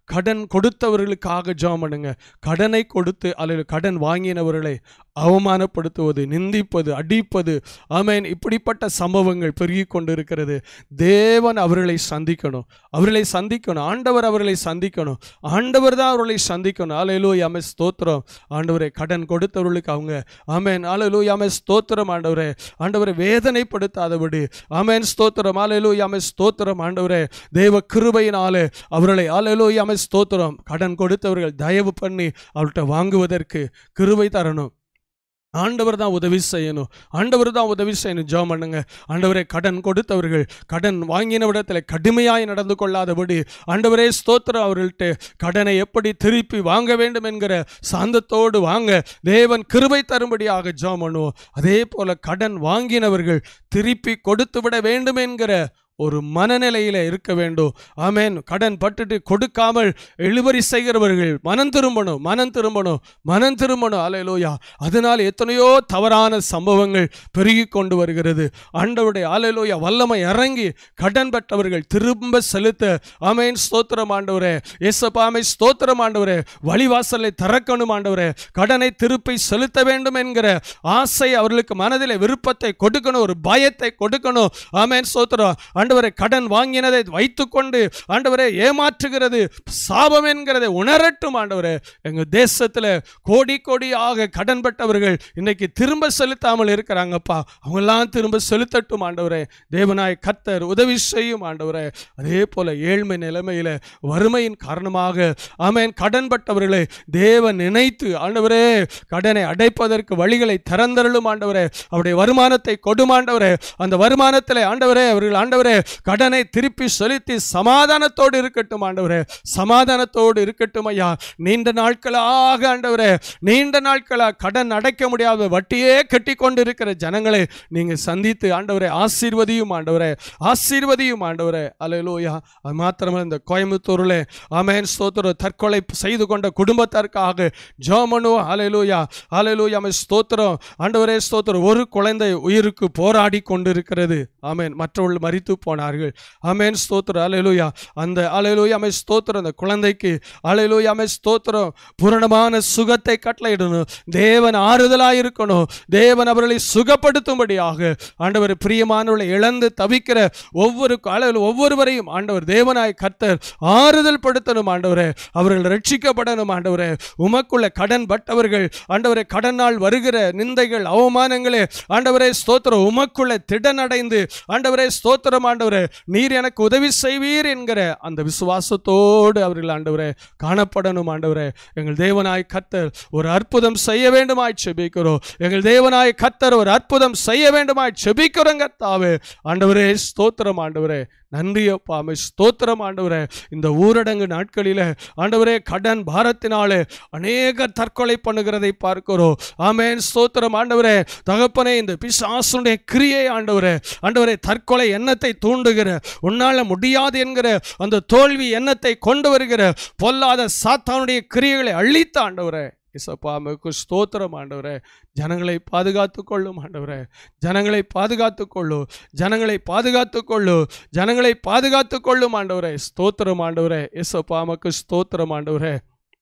கடன் கொடுத்தவர்களுக்காக ஜெபம் பண்ணுங்க கடனை கொடுத்து அல்லது கடன் வாங்கினவர்களை அவமானப்படுத்துவது நிந்திப்பது அடிப்பது ஆமென் இப்படிப்பட்ட சம்பவங்கள் பெருகி கொண்டிருக்கிறது தேவன் அவர்களை சந்திக்கணும் அவர்களை சந்திக்கணும் ஆண்டவர் அவர்களை சந்திக்கணும் ஆண்டவர் தான் அவர்களை சந்திக்கணும் அலையிலோ யாமே ஸ்தோத்திரம் ஆண்டவரே கடன் கொடுத்தவர்களுக்கு அவங்க ஆமென் அலையிலோ யாமே ஸ்தோத்திரம் ஆண்டவரே ஆண்டவரை வேதனைப்படுத்தாதபடி ஆமென் ஸ்தோத்திரம் அலையிலோ யாமே ஸ்தோத்திரம் ஆண்டவரே தேவ கிருபையினாலே அவர்களை அலையிலோ யாமே ஸ்தோத்திரம் கடன் கொடுத்தவர்கள் தயவு பண்ணி அவர்கிட்ட வாங்குவதற்கு கிருபை தரணும் ஆண்டவர் தான் உதவி செய்யணும் ஆண்டவர் தான் உதவி செய்யணும் ஜெபம் பண்ணுங்க ஆண்டவரே கடன் கொடுத்தவர்கள் கடன் வாங்கினவிடத்தில் கடுமையாய் நடந்து கொள்ளாதபடி ஆண்டவரே ஸ்தோத்திரம் அவர்கள்ட்ட கடனை எப்படி திருப்பி வாங்க வேண்டும் என்கிற சாந்தத்தோடு வாங்க தேவன் கிருபை தரும்படியாக ஜெபம் பண்ணுவோம் அதே போல கடன் வாங்கினவர்கள் திருப்பி கொடுத்து விட வேண்டும் என்கிற ஒரு மனநிலையில இருக்க வேண்டும் ஆமென் கடன் பட்டுட்டு கொடுக்காமல் இழுபறி செய்கிறவர்கள் மனம் திரும்பணும் மனம் திரும்பணும் மனம் திரும்பணும் அலையலோயா அதனால் எத்தனையோ தவறான சம்பவங்கள் பெருகி கொண்டு வருகிறது ஆண்டவருடைய அலையலோயா வல்லமை இறங்கி கடன் பெற்றவர்கள் திரும்ப செலுத்த ஆமேன் ஸ்தோத்திரம் ஆண்டவரே எசப்பாமை ஸ்தோத்திரம் ஆண்டவரே வழிவாசலை திறக்கணும் ஆண்டவரே கடனை திருப்பி செலுத்த வேண்டும் என்கிற ஆசை அவர்களுக்கு மனதிலே விருப்பத்தை கொடுக்கணும் ஒரு பயத்தை கொடுக்கணும் ஆமேன் ஸ்தோத்திரம் ஆண்டவரே கடன் வாங்கினதை வைத்துக்கொண்டு ஆண்டவரே ஏமாற்றுகிறது சாபம் என்கிறதை உணரட்டும் ஆண்டவரே எங்க தேசத்துல கோடி கோடியாக கடன் பட்டவர்கள் இன்னைக்கு திரும்ப செலுத்தாமல் இருக்கிறாங்கப்பா அவங்கெல்லாம் திரும்ப செலுத்தட்டும் ஆண்டவரே தேவனாய் கத்தர் உதவி செய்யும் ஆண்டவரே அதே போல ஏழ்மை நிலைமையில வறுமையின் காரணமாக ஆமென் கடன் பட்டவர்களை தேவன் நினைத்து ஆண்டவரே கடனை அடைப்பதற்கு வழிகளை திறந்தருளும் ஆண்டவரே அவருடைய வருமானத்தை கொடும் ஆண்டவரே அந்த வருமானத்தில் ஆண்டவரே அவர்கள் ஆண்டவரே கடனை திருப்பி செலுத்தி சமாதானத்தோடு இருக்கட்டும் ஆண்டவரே சமாதானத்தோடு இருக்கட்டும் ஐயா நீண்ட நாட்களாக ஆண்டவரே நீண்ட நாட்களாக கடன் அடைக்க முடியாத வட்டியே கட்டி கொண்டு இருக்கிற ஜனங்களை நீங்க சந்தித்து ஆண்டவரே ஆசீர்வதியும் ஆண்டவரே ஆசீர்வதியும் ஆண்டவரே அலையலோயா அது மாத்திரமல்ல இந்த கோயம்புத்தூரில் ஆமேன் ஸ்தோத்திரம் தற்கொலை செய்து கொண்ட குடும்பத்திற்காக ஜோமனு அலையலூயா அலையலூயா ஆமென் ஸ்தோத்திரம் ஆண்டவரே ஸ்தோத்திரம் ஒரு குழந்தை உயிருக்கு போராடி கொண்டிருக்கிறது ஆமேன் மற்றவர்கள் மரித்து போனார்கள் ஆமேன் ஸ்தோத்திரம் அலையலூயா அந்த அலையலூயா ஆமென் ஸ்தோத்திரம் அந்த குழந்தைக்கு அலையலூயா ஆமென் ஸ்தோத்திரம் பூரணமான சுகத்தை கட்டளையிடணும் தேவன் ஆறுதலாக இருக்கணும் தேவன் அவர்களை சுகப்படுத்தும்படியாக ஆண்டவர் பிரியமானவர்களை இழந்து தவிக்கிற ஒவ்வொரு அளவில் ஒவ்வொருவரையும் ஆண்டவர் தேவனாய் கர்த்தர் ஆறுதல் படுத்தணும் ஆண்டவரே அவர்கள் ரட்சிக்கப்படணும் ஆண்டவரே உமக்குள்ள கடன் பட்டவர்கள் ஆண்டவரே கடனால் வருகிற நிந்தைகள் அவமானங்களே ஆண்டவரே ஸ்தோத்திரம் உமக்குள்ள திடனடைந்து ஆண்டவரே ஸ்தோத்திரம் ஆண்டவரே நீர் எனக்கு உதவி செய்வீர் என்கிற அந்த விசுவாசத்தோடு அவர்கள் ஆண்டவரே காணப்படணும் ஆண்டவரே எங்கள் தேவனாய் கத்தர் ஒரு அற்புதம் செய்ய வேண்டுமாய் செபிக்கிறோம் எங்கள் தேவனாய் கத்தர் ஒரு அற்புதம் செய்ய வேண்டுமாய் செபிக்கிறோம் கர்த்தாவே ஆண்டவரே ஸ்தோத்திரம் ஆண்டவரே நன்றி அப்பா அமை ஸ்தோத்திரம் ஆண்டவரே இந்த ஊரடங்கு நாட்களில் ஆண்டவரே கடன் பாரத்தினாலே அநேக தற்கொலை பண்ணுகிறதை பார்க்கிறோம் ஆமேன் ஸ்தோத்திரம் ஆண்டவரே தகப்பனே இந்த பிசாசுடைய கிரியை ஆண்டவரே ஆண்டவரே தற்கொலை எண்ணத்தை தூண்டுகிற உன்னால முடியாது என்கிற அந்த தோல்வி எண்ணத்தை கொண்டு வருகிற பொல்லாத சாத்தானுடைய கிரியைகளை அழித்த ஆண்டவரே இசப்பா அம்மைக்கு ஸ்தோத்திரம் ஆண்டவரே ஜனங்களை பாதுகாத்து கொள்ளும் ஆண்டவரே ஜனங்களை பாதுகாத்து கொள்ளும் ஜனங்களை பாதுகாத்து கொள்ளும் ஜனங்களை பாதுகாத்து கொள்ளும் ஆண்டவரே ஸ்தோத்திரம் ஆண்டவரே இசப்பா அமக்கு ஸ்தோத்திரம் ஆண்டவரே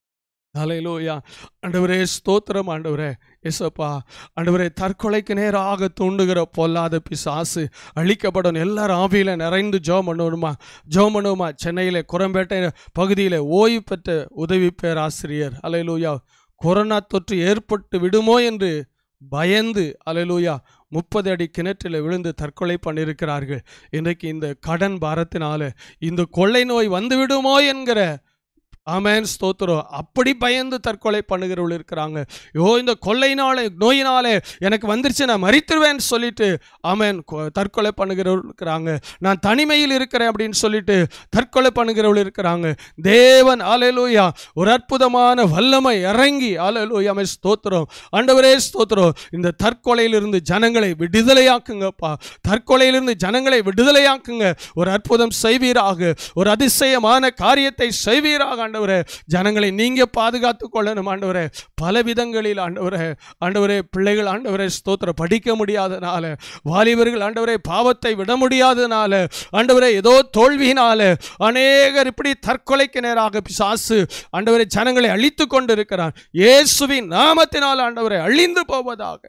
அலையிலோயா ஆண்டவரே ஸ்தோத்திரம் ஆண்டவரே எசப்பா ஆண்டவரே தற்கொலைக்கு நேராக தூண்டுகிற பொல்லாத பிசாசு அழிக்கப்படணும் எல்லாரும் ஆவியில் நிறைந்து ஜோம் பண்ணணுமா ஜோம் பண்ணுவோமா சென்னையில் குரம்பேட்டை பகுதியில் ஓய்வு பெற்ற உதவி பேராசிரியர் அலையிலூயா கொரோனா தொற்று ஏற்பட்டு விடுமோ என்று பயந்து அலையிலூயா முப்பது அடி கிணற்றில் விழுந்து தற்கொலை பண்ணியிருக்கிறார்கள் இன்றைக்கு இந்த கடன் பாரத்தினால இந்த கொள்ளை நோய் வந்து விடுமோ என்கிற ஆமேன் ஸ்தோத்திரம் அப்படி பயந்து தற்கொலை பண்ணுகிறவர்கள் இருக்கிறாங்க யோ இந்த கொள்ளையினாலே நோயினாலே எனக்கு வந்துருச்சு நான் மறித்துருவேன்னு சொல்லிட்டு ஆமேன் கொ- தற்கொலை பண்ணுகிறவர்கள் இருக்கிறாங்க நான் தனிமையில் இருக்கிறேன் அப்படின்னு சொல்லிட்டு தற்கொலை பண்ணுகிறவர்கள் இருக்கிறாங்க தேவன் ஆலையிலூயா ஒரு அற்புதமான வல்லமை இறங்கி ஆலையிலூயா ஆமென் ஸ்தோத்திரம் ஆண்டவரே ஸ்தோத்திரம் இந்த தற்கொலையிலிருந்து ஜனங்களை விடுதலையாக்குங்கப்பா தற்கொலையிலிருந்து ஜனங்களை விடுதலையாக்குங்க ஒரு அற்புதம் செய்வீராக ஒரு அதிசயமான காரியத்தை செய்வீராக ஆண்டவரே ஜனங்களை நீங்க பாதுகாத்து கொள்ளணும் ஆண்டவரே பல விதங்களில் ஆண்டவரே ஆண்டவரே பிள்ளைகள் ஆண்டவரே ஸ்தோத்திரம் படிக்க முடியாதனால வாலிபர்கள் ஆண்டவரே பாவத்தை விட முடியாதனால ஆண்டவரே ஏதோ தோல்வியினால அநேகர் இப்படி தற்கொலைக்கு நேராக பிசாசு ஆண்டவரை ஜனங்களை அழித்து கொண்டிருக்கிறான் இயேசுவின் நாமத்தினால் ஆண்டவரை அழிந்து போவதாக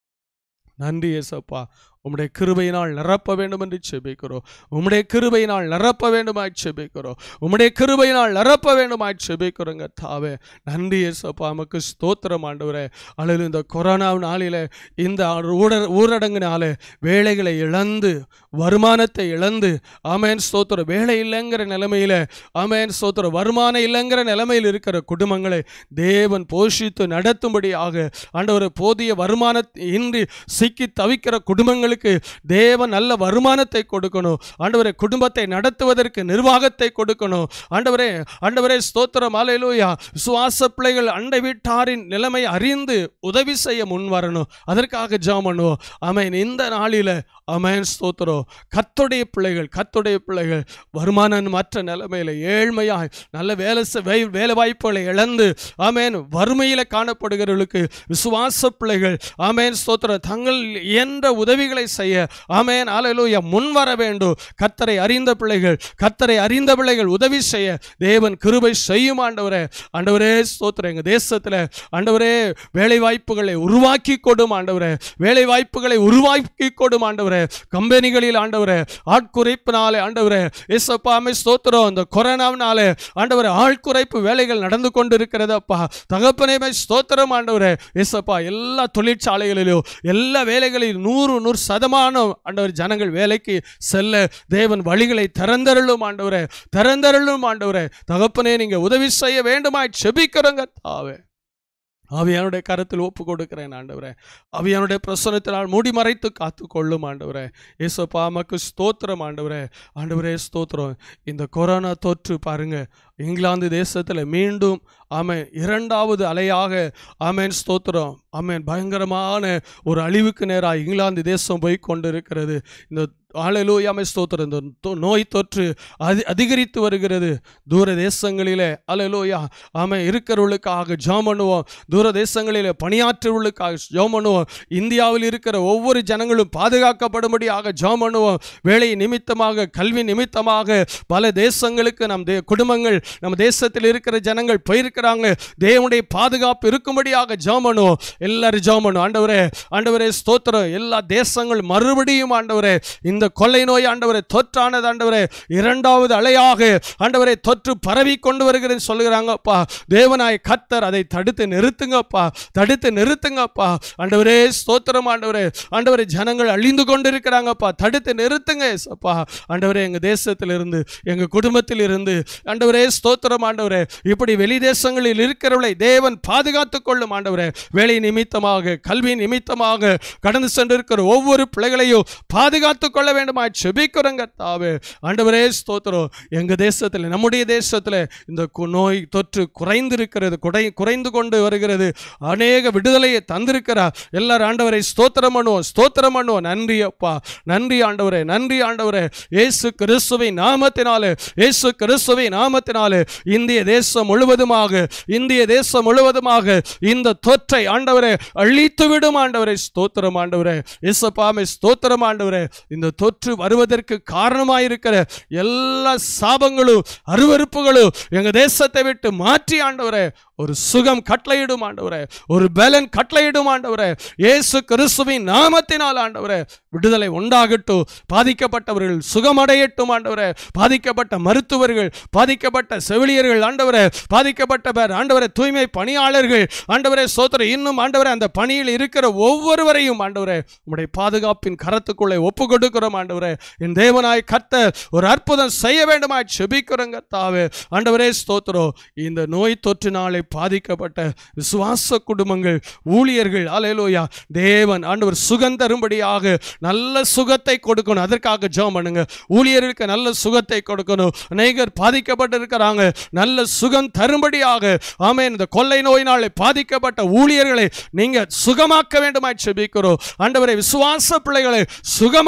நன்றி ஏசப்பா உம்முடைய கிருபையினால் நிரப்ப வேண்டும் என்று செபிக்கிறோம் உம்முடைய கிருபையினால் நிரப்ப வேண்டுமாய் செபிக்கிறோம் உம்முடைய கிருபையினால் நிரப்ப வேண்டுமாய் செபிக்கிறோங்க தாவே நன்றி ஏசப்பா நமக்கு ஸ்தோத்திரம் ஆண்டவரே அல்லது இந்த கொரோனா நாளில் இந்த ஊடர் ஊரடங்குனால வேலைகளை இழந்து வருமானத்தை இழந்து ஆமேன் ஸ்தோத்திரம் வேலை இல்லைங்கிற நிலைமையில் ஆமேன் ஸ்தோத்திரம் வருமானம் இல்லைங்கிற நிலைமையில் இருக்கிற குடும்பங்களை தேவன் போஷித்து நடத்தும்படியாக ஆண்டவர் போதிய வருமான இன்றி சிக்கி தவிக்கிற குடும்பங்களுக்கு தேவன் நல்ல வருமானத்தை கொடுக்கணும் ஆண்டவரே குடும்பத்தை நடத்துவதற்கு நிர்வாகத்தை கொடுக்கணும் ஆண்டவரே ஆண்டவரே ஸ்தோத்திரம் அலையிலூயா சுவாச பிள்ளைகள் அண்டை வீட்டாரின் நிலைமை அறிந்து உதவி செய்ய முன் வரணும் அதற்காக ஜெபம் பண்ணுவோம் ஆமென் இந்த நாளில் ஆமென் ஸ்தோத்திரம் கத்துடைய பிள்ளைகள் கத்துடைய பிள்ளைகள் வருமானம் மற்ற நிலைமையில் ஏழ்மையாய் நல்ல வேலை செ- வே- வேலை வாய்ப்புகளை இழந்து ஆமென் வறுமையில் காணப்படுகிறவர்களுக்கு விசுவாச பிள்ளைகள் ஆமென் ஸ்தோத்திரம் தங்கள் இயன்ற உதவிகளை செய்ய ஆமென் ஆலையிலூயா முன் வர வேண்டும் கத்தரை அறிந்த பிள்ளைகள் கத்தரை அறிந்த பிள்ளைகள் உதவி செய்ய தேவன் கிருபை செய்யும் ஆண்டவரே ஆண்டவரே ஸ்தோத்திரம் எங்கள் தேசத்தில் ஆண்டவரே வேலை வாய்ப்புகளை உருவாக்கி கொடும் ஆண்டவரே வேலை வாய்ப்புகளை உருவாக்கி கொடும் ஆண்டவரே கம்பெனிகளில் ஆண்டவரே ஆட்குறைப்பினாலே ஆண்டவரே இசப்பாமை ஸ்தோத்திரம் இந்த கொரோனாவினாலே ஆண்டவரே ஆட்குறைப்பு வேலைகள் நடந்து கொண்டு இருக்கிறதப்பா தகப்பனேமை ஸ்தோத்திரம் ஆண்டவரே இசப்பா எல்லா தொழிற்சாலைகளிலும் எல்லா வேலைகளிலும் நூறு நூறு சதமானம் ஆண்டவர் ஜனங்கள் வேலைக்கு செல்ல தேவன் வழிகளை திறந்தருளும் ஆண்டவரே திறந்தருளும் ஆண்டவரே தகப்பனே நீங்க உதவி செய்ய வேண்டுமாய் செபிக்கிறோங்க தாவே ஆவியானுடைய கருத்தில் ஒப்பு கொடுக்கிறேன் ஆண்டவரே ஆவியானுடைய பிரசனத்தினால் மூடி மறைத்து காத்து கொள்ளும் ஆண்டவரே ஏசப்பா மக்கு ஸ்தோத்திரம் ஆண்டவரே ஆண்டவரே ஸ்தோத்திரம் இந்த கொரோனா தொற்று பாருங்க இங்கிலாந்து தேசத்தில் மீண்டும் ஆமென் இரண்டாவது அலையாக ஆமென் ஸ்தோத்திரம் ஆமென் பயங்கரமான ஒரு அழிவுக்கு நேராக இங்கிலாந்து தேசம் போய் கொண்டிருக்கிறது இந்த ஆலையிலூயாமை ஸ்தோத்திரம் இந்த தொ- நோய் தொற்று அதி அதிகரித்து வருகிறது தூர தேசங்களிலே அலையிலூயா ஆமென் இருக்கிறவர்களுக்காக ஜெபம் பண்ணுவோம் தூர தேசங்களிலே பணியாற்றுவர்களுக்காக ஜெபம் பண்ணுவோம் இந்தியாவில் இருக்கிற ஒவ்வொரு ஜனங்களும் பாதுகாக்கப்படும்படியாக ஜெபம் பண்ணுவோம் வேலை நிமித்தமாக கல்வி நிமித்தமாக பல தேசங்களுக்கு நம் தே குடும்பங்கள் நம்ம தேசத்தில் இருக்கிற ஜனங்கள் போயிருக்கிறாங்க தேவனுடைய பாதுகாப்பு இருக்கும்படியாக ஜெபம் பண்ணுவோம் எல்லாரும் ஜெபம் பண்ணுவோம் ஆண்டவரே ஆண்டவரே ஸ்தோத்திரம் எல்லா தேசங்கள் மறுபடியும் ஆண்டவரே இந்த கொள்ளை நோய் ஆண்டவரே தொற்றானது ஆண்டவரே இரண்டாவது அலையாக ஆண்டவரே தொற்று பரவி கொண்டு வருகிறது சொல்லுகிறாங்கப்பா தேவனாய் கத்தர் அதை தடுத்து நிறுத்துங்கப்பா தடுத்து நிறுத்துங்கப்பா ஆண்டவரே ஸ்தோத்திரம் ஆண்டவரே ஆண்டவரே ஜனங்கள் அழிந்து கொண்டிருக்கிறாங்கப்பா தடுத்து நிறுத்துங்க ஏசப்பா ஆண்டவரே எங்க தேசத்தில் இருந்து எங்க குடும்பத்தில் இருந்து ஆண்டவரே ஸ்தோத்திரம் ஆண்டவரே இப்படி வெளி தேசங்களில் இருக்கிறவளை தேவன் பாதுகாத்துக் கொள்ளும் ஆண்டவரே வேலை நிமித்தமாக கல்வி நிமித்தமாக கடந்து சென்றிருக்கிற ஒவ்வொரு பிள்ளைகளையும் பாதுகாத்துக் கொள்ள வேண்டுமா செபிக்கிறோங்க தாவே ஆண்டவரே ஸ்தோத்திரம் எங்க தேசத்தில் நம்முடைய தேசத்தில் இந்த கு- நோய் தொற்று குறைந்திருக்கிறது குறை குறைந்து கொண்டு வருகிறது அநேக விடுதலையை தந்திருக்கிறார் எல்லாரும் ஆண்டவரை ஸ்தோத்திரம் பண்ணுவோம் ஸ்தோத்திரம் பண்ணுவோம் நன்றி அப்பா நன்றி ஆண்டவரே நன்றி ஆண்டவரே இயேசு கிறிஸ்துவின் நாமத்தினாலே இயேசு கிறிஸ்துவின் நாமத்தினாலே இந்திய தேசம் முழுவதுமாக இந்திய தேசம் முழுவதுமாக இந்த தொற்றை ஆண்டவரே அழித்து விடும் ஆண்டவரே ஸ்தோத்திரம் ஆண்டவரே இயேசப்பாமை ஸ்தோத்திரம் ஆண்டவரே இந்த தொற்று வருவதற்கு காரணமாயிருக்கிற எல்லா சாபங்களும் அருவருப்புகளும் எங்க தேசத்தை விட்டு மாற்றி ஆண்டவரே ஒரு சுகம் கட்டளையிடும் ஆண்டவரே ஒரு பலன் கட்டளையிடும் ஆண்டவரே இயேசு கிறிஸ்துவின் நாமத்தினால் ஆண்டவரே விடுதலை உண்டாகட்டும் பாதிக்கப்பட்டவர்கள் சுகமடையட்டும் ஆண்டவரே பாதிக்கப்பட்ட மருத்துவர்கள் பாதிக்கப்பட்ட செவிலியர்கள் ஆண்டவரே பாதிக்கப்பட்ட பேர் ஆண்டவரே தூய்மை பணியாளர்கள் ஆண்டவரே சோதரை இன்னும் ஆண்டவரே அந்த பணியில் இருக்கிற ஒவ்வொருவரையும் ஆண்டவரே உம்முடைய பாதுகாப்பின் கரத்துக்குள்ளே ஒப்பு கொடுக்கிறோம் ஆண்டவரே என் தேவனாய் கத்த ஒரு அற்புதம் செய்ய வேண்டுமாய் செபிக்கிறோங்க தாவே ஆண்டவரே ஸ்தோத்திரம் இந்த நோய் தொற்றினாலே பாதிக்கப்பட்ட விசுவாச குடும்பங்கள் ஊழியர்கள் அலையலோயா தேவன் ஆண்டவர் சுகம் தரும்படியாக நல்ல சுகத்தை கொடுக்கணும் அதற்காக ஜெபம் பண்ணுங்க ஊழியர்களுக்கு நல்ல சுகத்தை கொடுக்கணும் அநேகர் பாதிக்கப்பட்டிருக்கிறாங்க நல்ல சுகம் தரும்படியாக ஆமென் இந்த கொள்ளை நோயினாலே பாதிக்கப்பட்ட ஊழியர்களை நீங்க சுகமாக்க வேண்டுமாய் செபிக்கிறோம் ஆண்டவரை விசுவாச பிள்ளைகளை சுகமாக்க வேண்டும்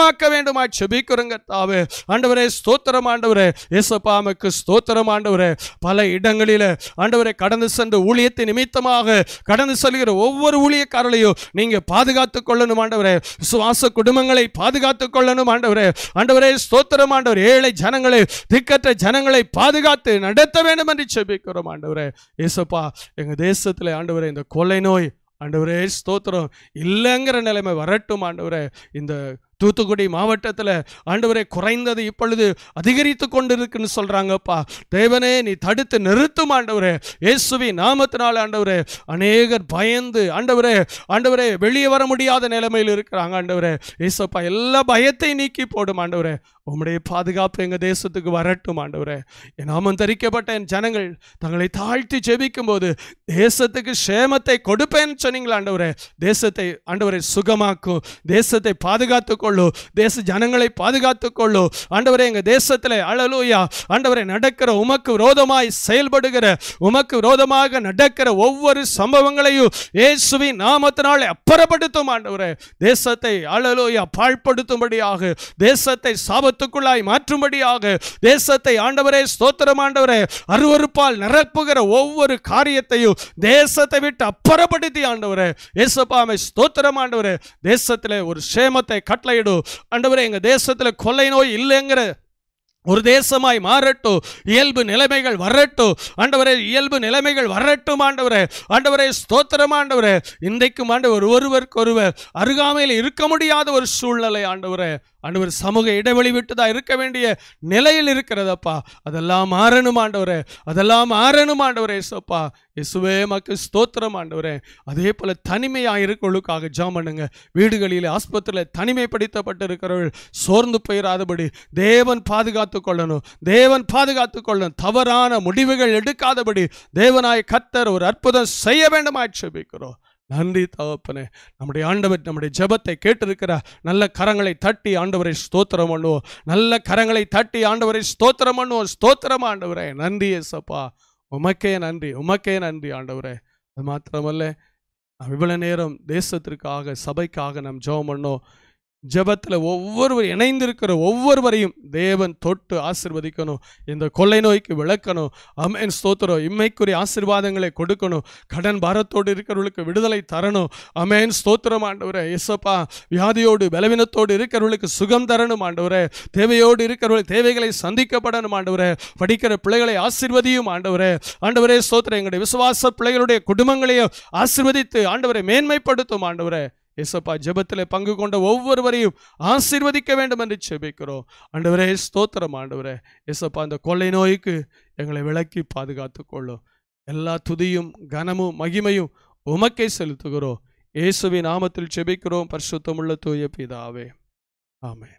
வேண்டுமாய் செபிக்கிறோங்க தாவே ஆண்டவரே ஸ்தோத்திரம் ஆண்டவரே இயேசப்பாமக்கு ஸ்தோத்திரம் ஆண்டவரே பல இடங்களிலே ஆண்டவரே கடந்து சென்று ஊழியத்தை நிமித்தமாக கடந்து செல்கிற ஒவ்வொரு ஊழியக்காரர்களையும் நீங்க பாதுகாத்துக் கொள்ளணும் ஆண்டவரே சுவாச குடும்பங்களை பாதுகாத்துக் கொள்ளணும் ஆண்டவரே ஆண்டவரே ஸ்தோத்திரம் ஆண்டவர் ஏழை ஜனங்களை திக்கற்ற ஜனங்களை பாதுகாத்து நடத்த வேண்டும் என்று செபிக்கிறோம் ஆண்டவரே ஏசப்பா எங்க தேசத்துல ஆண்டவரே இந்த கொள்ளை நோய் ஆண்டவரே ஸ்தோத்திரம் இல்லைங்கிற நிலைமை வரட்டும் ஆண்டவரே இந்த தூத்துக்குடி மாவட்டத்தில் ஆண்டவரே குறைந்தது இப்பொழுது அதிகரித்து கொண்டு இருக்குன்னு சொல்றாங்கப்பா தேவனே நீ தடுத்து நிறுத்தும் ஆண்டவரே இயேசுவி நாமத்தினால் ஆண்டவரே அநேகர் பயந்து ஆண்டவரே ஆண்டவரே வெளியே வர முடியாத நிலைமையில் இருக்கிறாங்க ஆண்டவரே ஏசப்பா எல்லா பயத்தையும் நீக்கி போடும் ஆண்டவரே உம்முடைய பாதுகாப்பு எங்கள் தேசத்துக்கு வரட்டும் ஆண்டவரே என் நாமம் தரிக்கப்பட்ட என் ஜனங்கள் தங்களை தாழ்த்தி ஜெபிக்கும் போது தேசத்துக்கு சேமத்தை கொடுப்பேன்னு சொன்னீங்களா ஆண்டவரே தேசத்தை ஆண்டவரை சுகமாக்கும் தேசத்தை பாதுகாத்துக் கொள்ளும் தேச ஜனங்களை பாதுகாத்துக் கொள்ளும் ஆண்டவரே எங்க தேசத்தில் அழலூயா ஆண்டவரை நடக்கிற உமக்கு விரோதமாய் செயல்படுகிற உமக்கு விரோதமாக நடக்கிற ஒவ்வொரு சம்பவங்களையும் இயேசுவின் நாமத்தினாலே அப்புறப்படுத்தும் ஆண்டவரே தேசத்தை அழலூயா பாழ்படுத்தும்படியாக தேசத்தை சாபத்துக்குள்ளாய் மாற்றும்படியாக தேசத்தை ஆண்டவரே ஸ்தோத்திரம் ஆண்டவரே அருவருப்பால் நிரப்புகிற ஒவ்வொரு காரியத்தையும் தேசத்தை விட்டு அப்புறப்படுத்தி ஆண்டவரே இயேசப்பாமை ஸ்தோத்திரம் ஆண்டவரே தேசத்தில் ஒரு சேமத்தை கட்டளையிடும் ஆண்டவரே எங்க தேசத்துல கொள்ளை நோய் இல்லைங்கிற ஒரு தேசமாய் மாறட்டும் இயல்பு நிலைமைகள் வரட்டும் ஆண்டவரே இயல்பு நிலைமைகள் வரட்டும் ஆண்டவரே ஆண்டவரே ஸ்தோத்திரம் ஆண்டவரே இன்றைக்கும் ஆண்டவர் ஒருவருக்கு ஒருவர் அருகாமையில் இருக்க முடியாத ஒரு சூழ்நிலை ஆண்டவரே ஆண்டவர் சமூக இடைவெளி விட்டுதா இருக்க வேண்டிய நிலையில் இருக்கிறதப்பா அதெல்லாம் மாறணும் ஆண்டவரே அதெல்லாம் மாறணும் ஆண்டவரே இயேசுப்பா இயேசுவே மக்கு ஸ்தோத்திரம் ஆண்டவரே அதே போல தனிமையாக இருக்கிறவர்களுக்காக ஜாம் பண்ணுங்க வீடுகளில் ஆஸ்பத்திரியில் தனிமைப்படுத்தப்பட்டு இருக்கிறவர்கள் சோர்ந்து போயிடாதபடி தேவன் பாதுகாத்து கொள்ளணும் தேவன் பாதுகாத்து கொள்ளணும் தவறான முடிவுகள் எடுக்காதபடி தேவனாய் கத்தர் ஒரு அற்புதம் செய்ய வேண்டுமாய் செபிக்கிறோம் நன்றி தகப்பனே நம்முடைய ஆண்டவர் நம்முடைய ஜெபத்தை கேட்டிருக்கிறார் நல்ல கரங்களை தட்டி ஆண்டவரை ஸ்தோத்திரம் பண்ணுவோம் நல்ல கரங்களை தட்டி ஆண்டவரை ஸ்தோத்திரம் பண்ணுவோம் ஸ்தோத்திரம் ஆண்டவரே நன்றி ஏசப்பா உமக்கே நன்றி உமக்கே நன்றி ஆண்டவரே அது மாத்திரமல்ல நாம் இவ்வளவு நேரம் தேசத்திற்காக சபைக்காக நாம் ஜெபம் பண்ணோம் ஜெபத்தில் ஒவ்வொருவர் இணைந்திருக்கிற ஒவ்வொருவரையும் தேவன் தொட்டு ஆசிர்வதிக்கணும் இந்த கொள்ளை நோய்க்கு விளக்கணும் அமேன் ஸ்தோத்திரம் இம்மைக்குரிய ஆசீர்வாதங்களை கொடுக்கணும் கடன் பாரத்தோடு இருக்கிறவர்களுக்கு விடுதலை தரணும் அமேன் ஸ்தோத்திரம் ஆண்டவரே இசப்பா வியாதியோடு பலவீனத்தோடு இருக்கிறவர்களுக்கு சுகம் தரணும் ஆண்டவரே தேவையோடு இருக்கிறவர்கள் தேவைகளை சந்திக்கப்படணும் ஆண்டவரே படிக்கிற பிள்ளைகளை ஆசிர்வதியும் ஆண்டவரே ஆண்டவரே ஸ்தோத்திரம் எங்களுடைய விசுவாச பிள்ளைகளுடைய குடும்பங்களையும் ஆசிர்வதித்து ஆண்டவரை மேன்மைப்படுத்தும் ஆண்டவரே ஏசப்பா ஜெபத்தில் பங்கு கொண்ட ஒவ்வொருவரையும் ஆசீர்வதிக்க வேண்டும் என்று செபிக்கிறோம் ஆண்டவரே ஸ்தோத்திரம் ஆண்டவரே ஏசப்பா இந்த கொள்ளை நோய்க்கு எங்களை விலக்கி பாதுகாத்து கொள்ளும் எல்லா துதியும் கனமும் மகிமையும் உமக்கே செலுத்துகிறோம் இயேசுவின் நாமத்தில் செபிக்கிறோம் பரிசுத்தமுள்ள தூய பிதாவே ஆமென்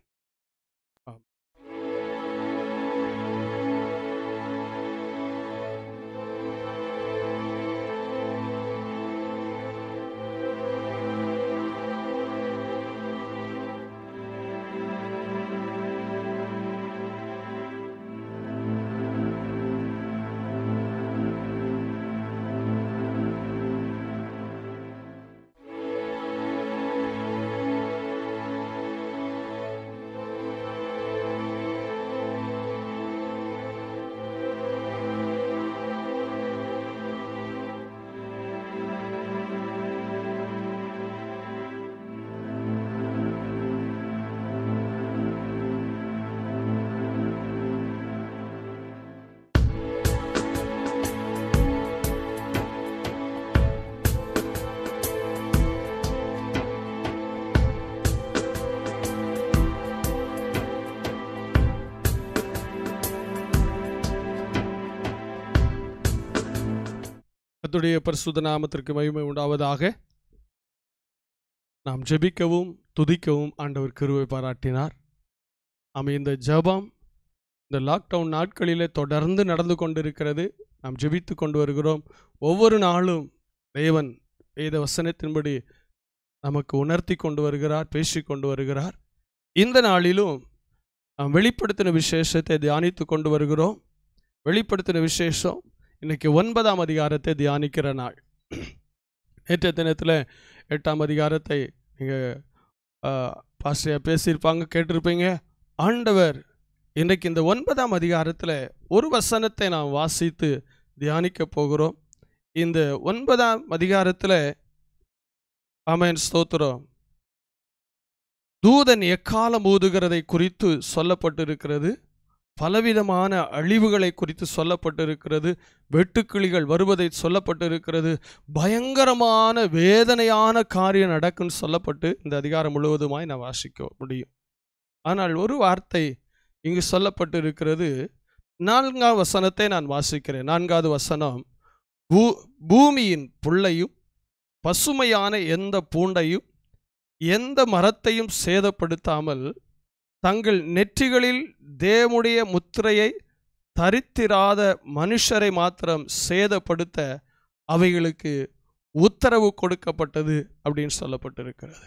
கர்த்தருடைய பரிசுத்த நாமத்திற்கு மகிமை உண்டாவதாக நாம் ஜெபிக்கவும் துதிக்கவும் ஆண்டவர் கிருபை பாராட்டினார் ஆமாம் இந்த ஜெபம் இந்த லாக்டவுன் நாட்களிலே தொடர்ந்து நடந்து கொண்டிருக்கிறது நாம் ஜெபித்து கொண்டு வருகிறோம் ஒவ்வொரு நாளும் தேவன் வேத வசனத்தின்படி நமக்கு உணர்த்தி கொண்டு வருகிறார் பேசி கொண்டு வருகிறார் இந்த நாளிலும் நாம் வெளிப்படுத்தின விசேஷத்தை தியானித்து கொண்டு வருகிறோம் வெளிப்படுத்தின விசேஷம் இன்னைக்கு ஒன்பதாம் அதிகாரத்தை தியானிக்கிற நாள் நேற்றைய தினத்தில் எட்டாம் அதிகாரத்தை நீங்கள் பாஸ்டர் பேசியிருப்பாங்க கேட்டிருப்பீங்க ஆண்டவர் இன்றைக்கு இந்த ஒன்பதாம் அதிகாரத்தில் ஒரு வசனத்தை நாம் வாசித்து தியானிக்க போகிறோம் இந்த ஒன்பதாம் அதிகாரத்தில் ஆமென் ஸ்தோத்திரம் தூதன் எக்காலம் ஊதுகிறதை குறித்து சொல்லப்பட்டிருக்கிறது பலவிதமான அழிவுகளை குறித்து சொல்லப்பட்டிருக்கிறது வெட்டுக்கிளிகள் வருவதை சொல்லப்பட்டிருக்கிறது பயங்கரமான வேதனையான காரியம் நடக்கும்னு சொல்லப்பட்டு இந்த அதிகாரம் முழுவதுமாய் நான் வாசிக்க முடியும் ஆனால் ஒரு வார்த்தை இங்கு சொல்லப்பட்டிருக்கிறது நான்காம் வசனத்தை நான் வாசிக்கிறேன் நான்காவது வசனம் பூ பூமியின் புல்லையும் பசுமையான எந்த பூண்டையும் எந்த மரத்தையும் சேதப்படுத்தாமல் தங்கள் நெற்றிகளில் தேவனுடைய முத்திரையை தரித்திராத மனுஷரை மாத்திரம் சேதப்படுத்த அவைகளுக்கு உத்தரவு கொடுக்கப்பட்டது அப்படின்னு சொல்லப்பட்டிருக்கிறது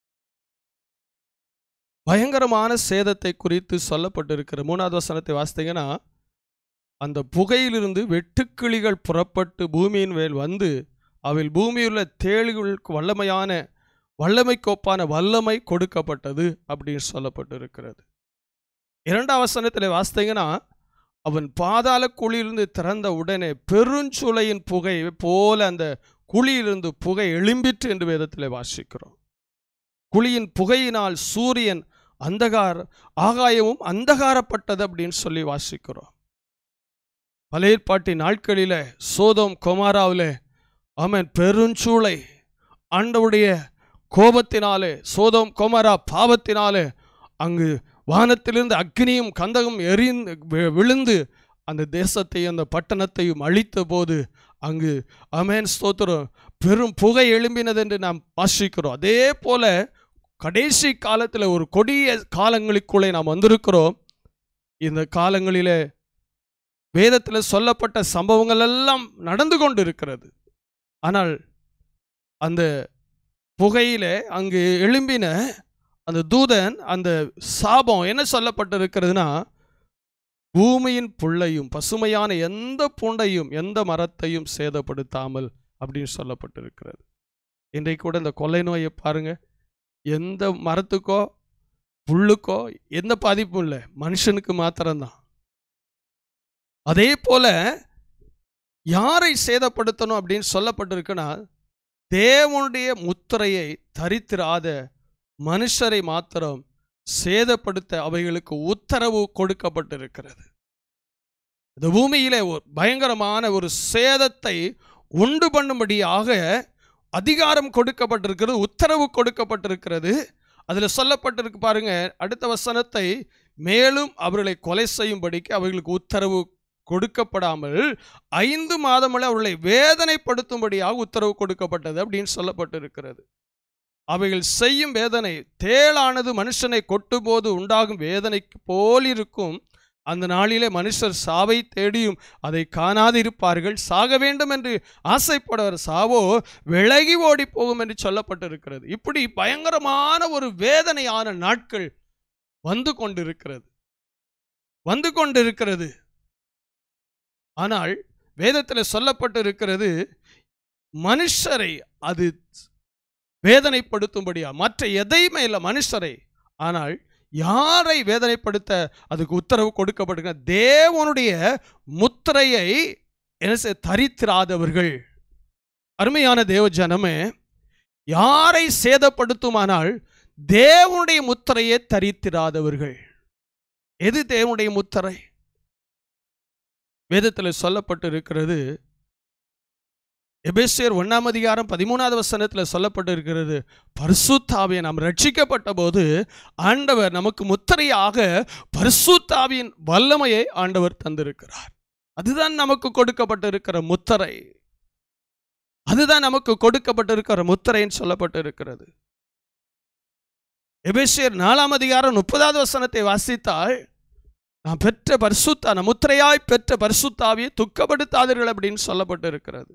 பயங்கரமான சேதத்தை குறித்து சொல்லப்பட்டிருக்கிற மூணாவது வசனத்தை வாசித்தீங்கன்னா அந்த புகையிலிருந்து வெட்டுக்கிளிகள் புறப்பட்டு பூமியின் மேல் வந்து அவையில் பூமியுள்ள தேளுகளுக்கு வல்லமையான வல்லமை கோப்பான வல்லமை கொடுக்கப்பட்டது அப்படின்னு சொல்லப்பட்டிருக்கிறது இரண்டாம் வசனத்தில் வாசித்தீங்கன்னா அவன் பாதாள குழியிலிருந்து திறந்த உடனே பெருஞ்சுளையின் புகை போல அந்த குழியிலிருந்து புகை எழும்பிற்று என்று வேதத்தில் வாசிக்கிறோம் குழியின் புகையினால் சூரியன் அந்தகார ஆகாயமும் அந்தகாரப்பட்டது அப்படின்னு சொல்லி வாசிக்கிறோம் பழையற்பாட்டி நாட்களில் சோதோம் கொமாராவில் ஆமென் பெருஞ்சூளை ஆண்டவுடைய கோபத்தினாலே சோதோம் கொமரா பாவத்தினாலே அங்கு வானத்திலிருந்து அக்னியும் கந்தகம் எரிந்து வி- விழுந்து அந்த தேசத்தையும் அந்த பட்டணத்தையும் அழித்த போது அங்கு அமேன் ஸ்தோத்திரம் பெரும் புகை எழும்பினது என்று நாம் வாசிக்கிறோம் அதே போல கடைசி காலத்தில் ஒரு கொடிய காலங்களுக்குள்ளே நாம் வந்திருக்கிறோம் இந்த காலங்களிலே வேதத்தில் சொல்லப்பட்ட சம்பவங்கள் எல்லாம் நடந்து கொண்டு இருக்கிறது ஆனால் அந்த புகையிலே அங்கு எழும்பின அந்த தூதன் அந்த சாபம் என்ன சொல்லப்பட்டிருக்கிறதுனா பூமியின் புல்லையும் பசுமையான எந்த பூண்டையும் எந்த மரத்தையும் சேதப்படுத்தாமல் அப்படின்னு சொல்லப்பட்டிருக்கிறது இன்றைக்கு கூட இந்த கொள்ளை நோயை பாருங்க எந்த மரத்துக்கோ புல்லுக்கோ எந்த பாதிப்பும் இல்லை மனுஷனுக்கு மாத்திரம்தான் அதே போல யாரை சேதப்படுத்தணும் அப்படின்னு சொல்லப்பட்டிருக்குன்னா தேவனுடைய முத்திரையை தரித்திராத மனுஷரை மாத்திரம் சேதப்படுத்த அவைகளுக்கு உத்தரவு கொடுக்கப்பட்டிருக்கிறது இந்த பூமியிலே ஒரு பயங்கரமான ஒரு சேதத்தை உண்டு பண்ணும்படியாக அதிகாரம் கொடுக்கப்பட்டிருக்கிறது உத்தரவு கொடுக்கப்பட்டிருக்கிறது அதில் சொல்லப்பட்டிருக்கு பாருங்க அடுத்த வசனத்தை மேலும் அவர்களை கொலை செய்யும்படிக்கு அவர்களுக்கு உத்தரவு கொடுக்கப்படாமல் ஐந்து மாதமுள்ள அவர்களை வேதனைப்படுத்தும்படியாக உத்தரவு கொடுக்கப்பட்டது அப்படின்னு சொல்லப்பட்டிருக்கிறது அவைகள் செய்யும் வேதனை தேளானது மனுஷனை கொட்டும்போது உண்டாகும் வேதனைக்கு போல் இருக்கும் அந்த நாளிலே மனுஷர் சாவை தேடியும் அதை காணாதிருப்பார்கள் சாக வேண்டும் என்று ஆசைப்படுவர் சாவோ விலகி ஓடி போகும் என்று சொல்லப்பட்டிருக்கிறது இப்படி பயங்கரமான ஒரு வேதனையான நாட்கள் வந்து கொண்டிருக்கிறது வந்து கொண்டிருக்கிறது ஆனால் வேதத்தில் சொல்லப்பட்டிருக்கிறது மனுஷரை அது வேதனைப்படுத்தும்படியா மற்ற எதையுமே இல்லை மனுஷரை ஆனால் யாரை வேதனைப்படுத்த அதுக்கு உத்தரவு கொடுக்கப்படுகிற தேவனுடைய முத்திரையை என்ன செய்ய தரித்திராதவர்கள் அருமையான தேவ ஜனமே யாரை சேதப்படுத்துமானால் தேவனுடைய முத்திரையை தரித்திராதவர்கள் எது தேவனுடைய முத்திரை வேதத்தில் சொல்லப்பட்டிருக்கிறது எபேசியர் ஒன்றாம் அதிகாரம் பதிமூணாவது வசனத்தில் சொல்லப்பட்டிருக்கிறது பரிசுத்தாவியை நாம் ரட்சிக்கப்பட்ட போது ஆண்டவர் நமக்கு முத்திரையாக பரிசுத்தாவியின் வல்லமையை ஆண்டவர் தந்திருக்கிறார் அதுதான் நமக்கு கொடுக்கப்பட்டிருக்கிற முத்திரை அதுதான் நமக்கு கொடுக்கப்பட்டிருக்கிற முத்திரைன்னு சொல்லப்பட்டிருக்கிறது எபேசியர் நாலாம் அதிகாரம் முப்பதாவது வசனத்தை வாசித்தால் நான் பெற்ற பரிசுத்தா நான் முத்திரையாய் பெற்ற பரிசுத்தாவியை துக்கப்படுத்தாதீர்கள் அப்படின்னு சொல்லப்பட்டிருக்கிறது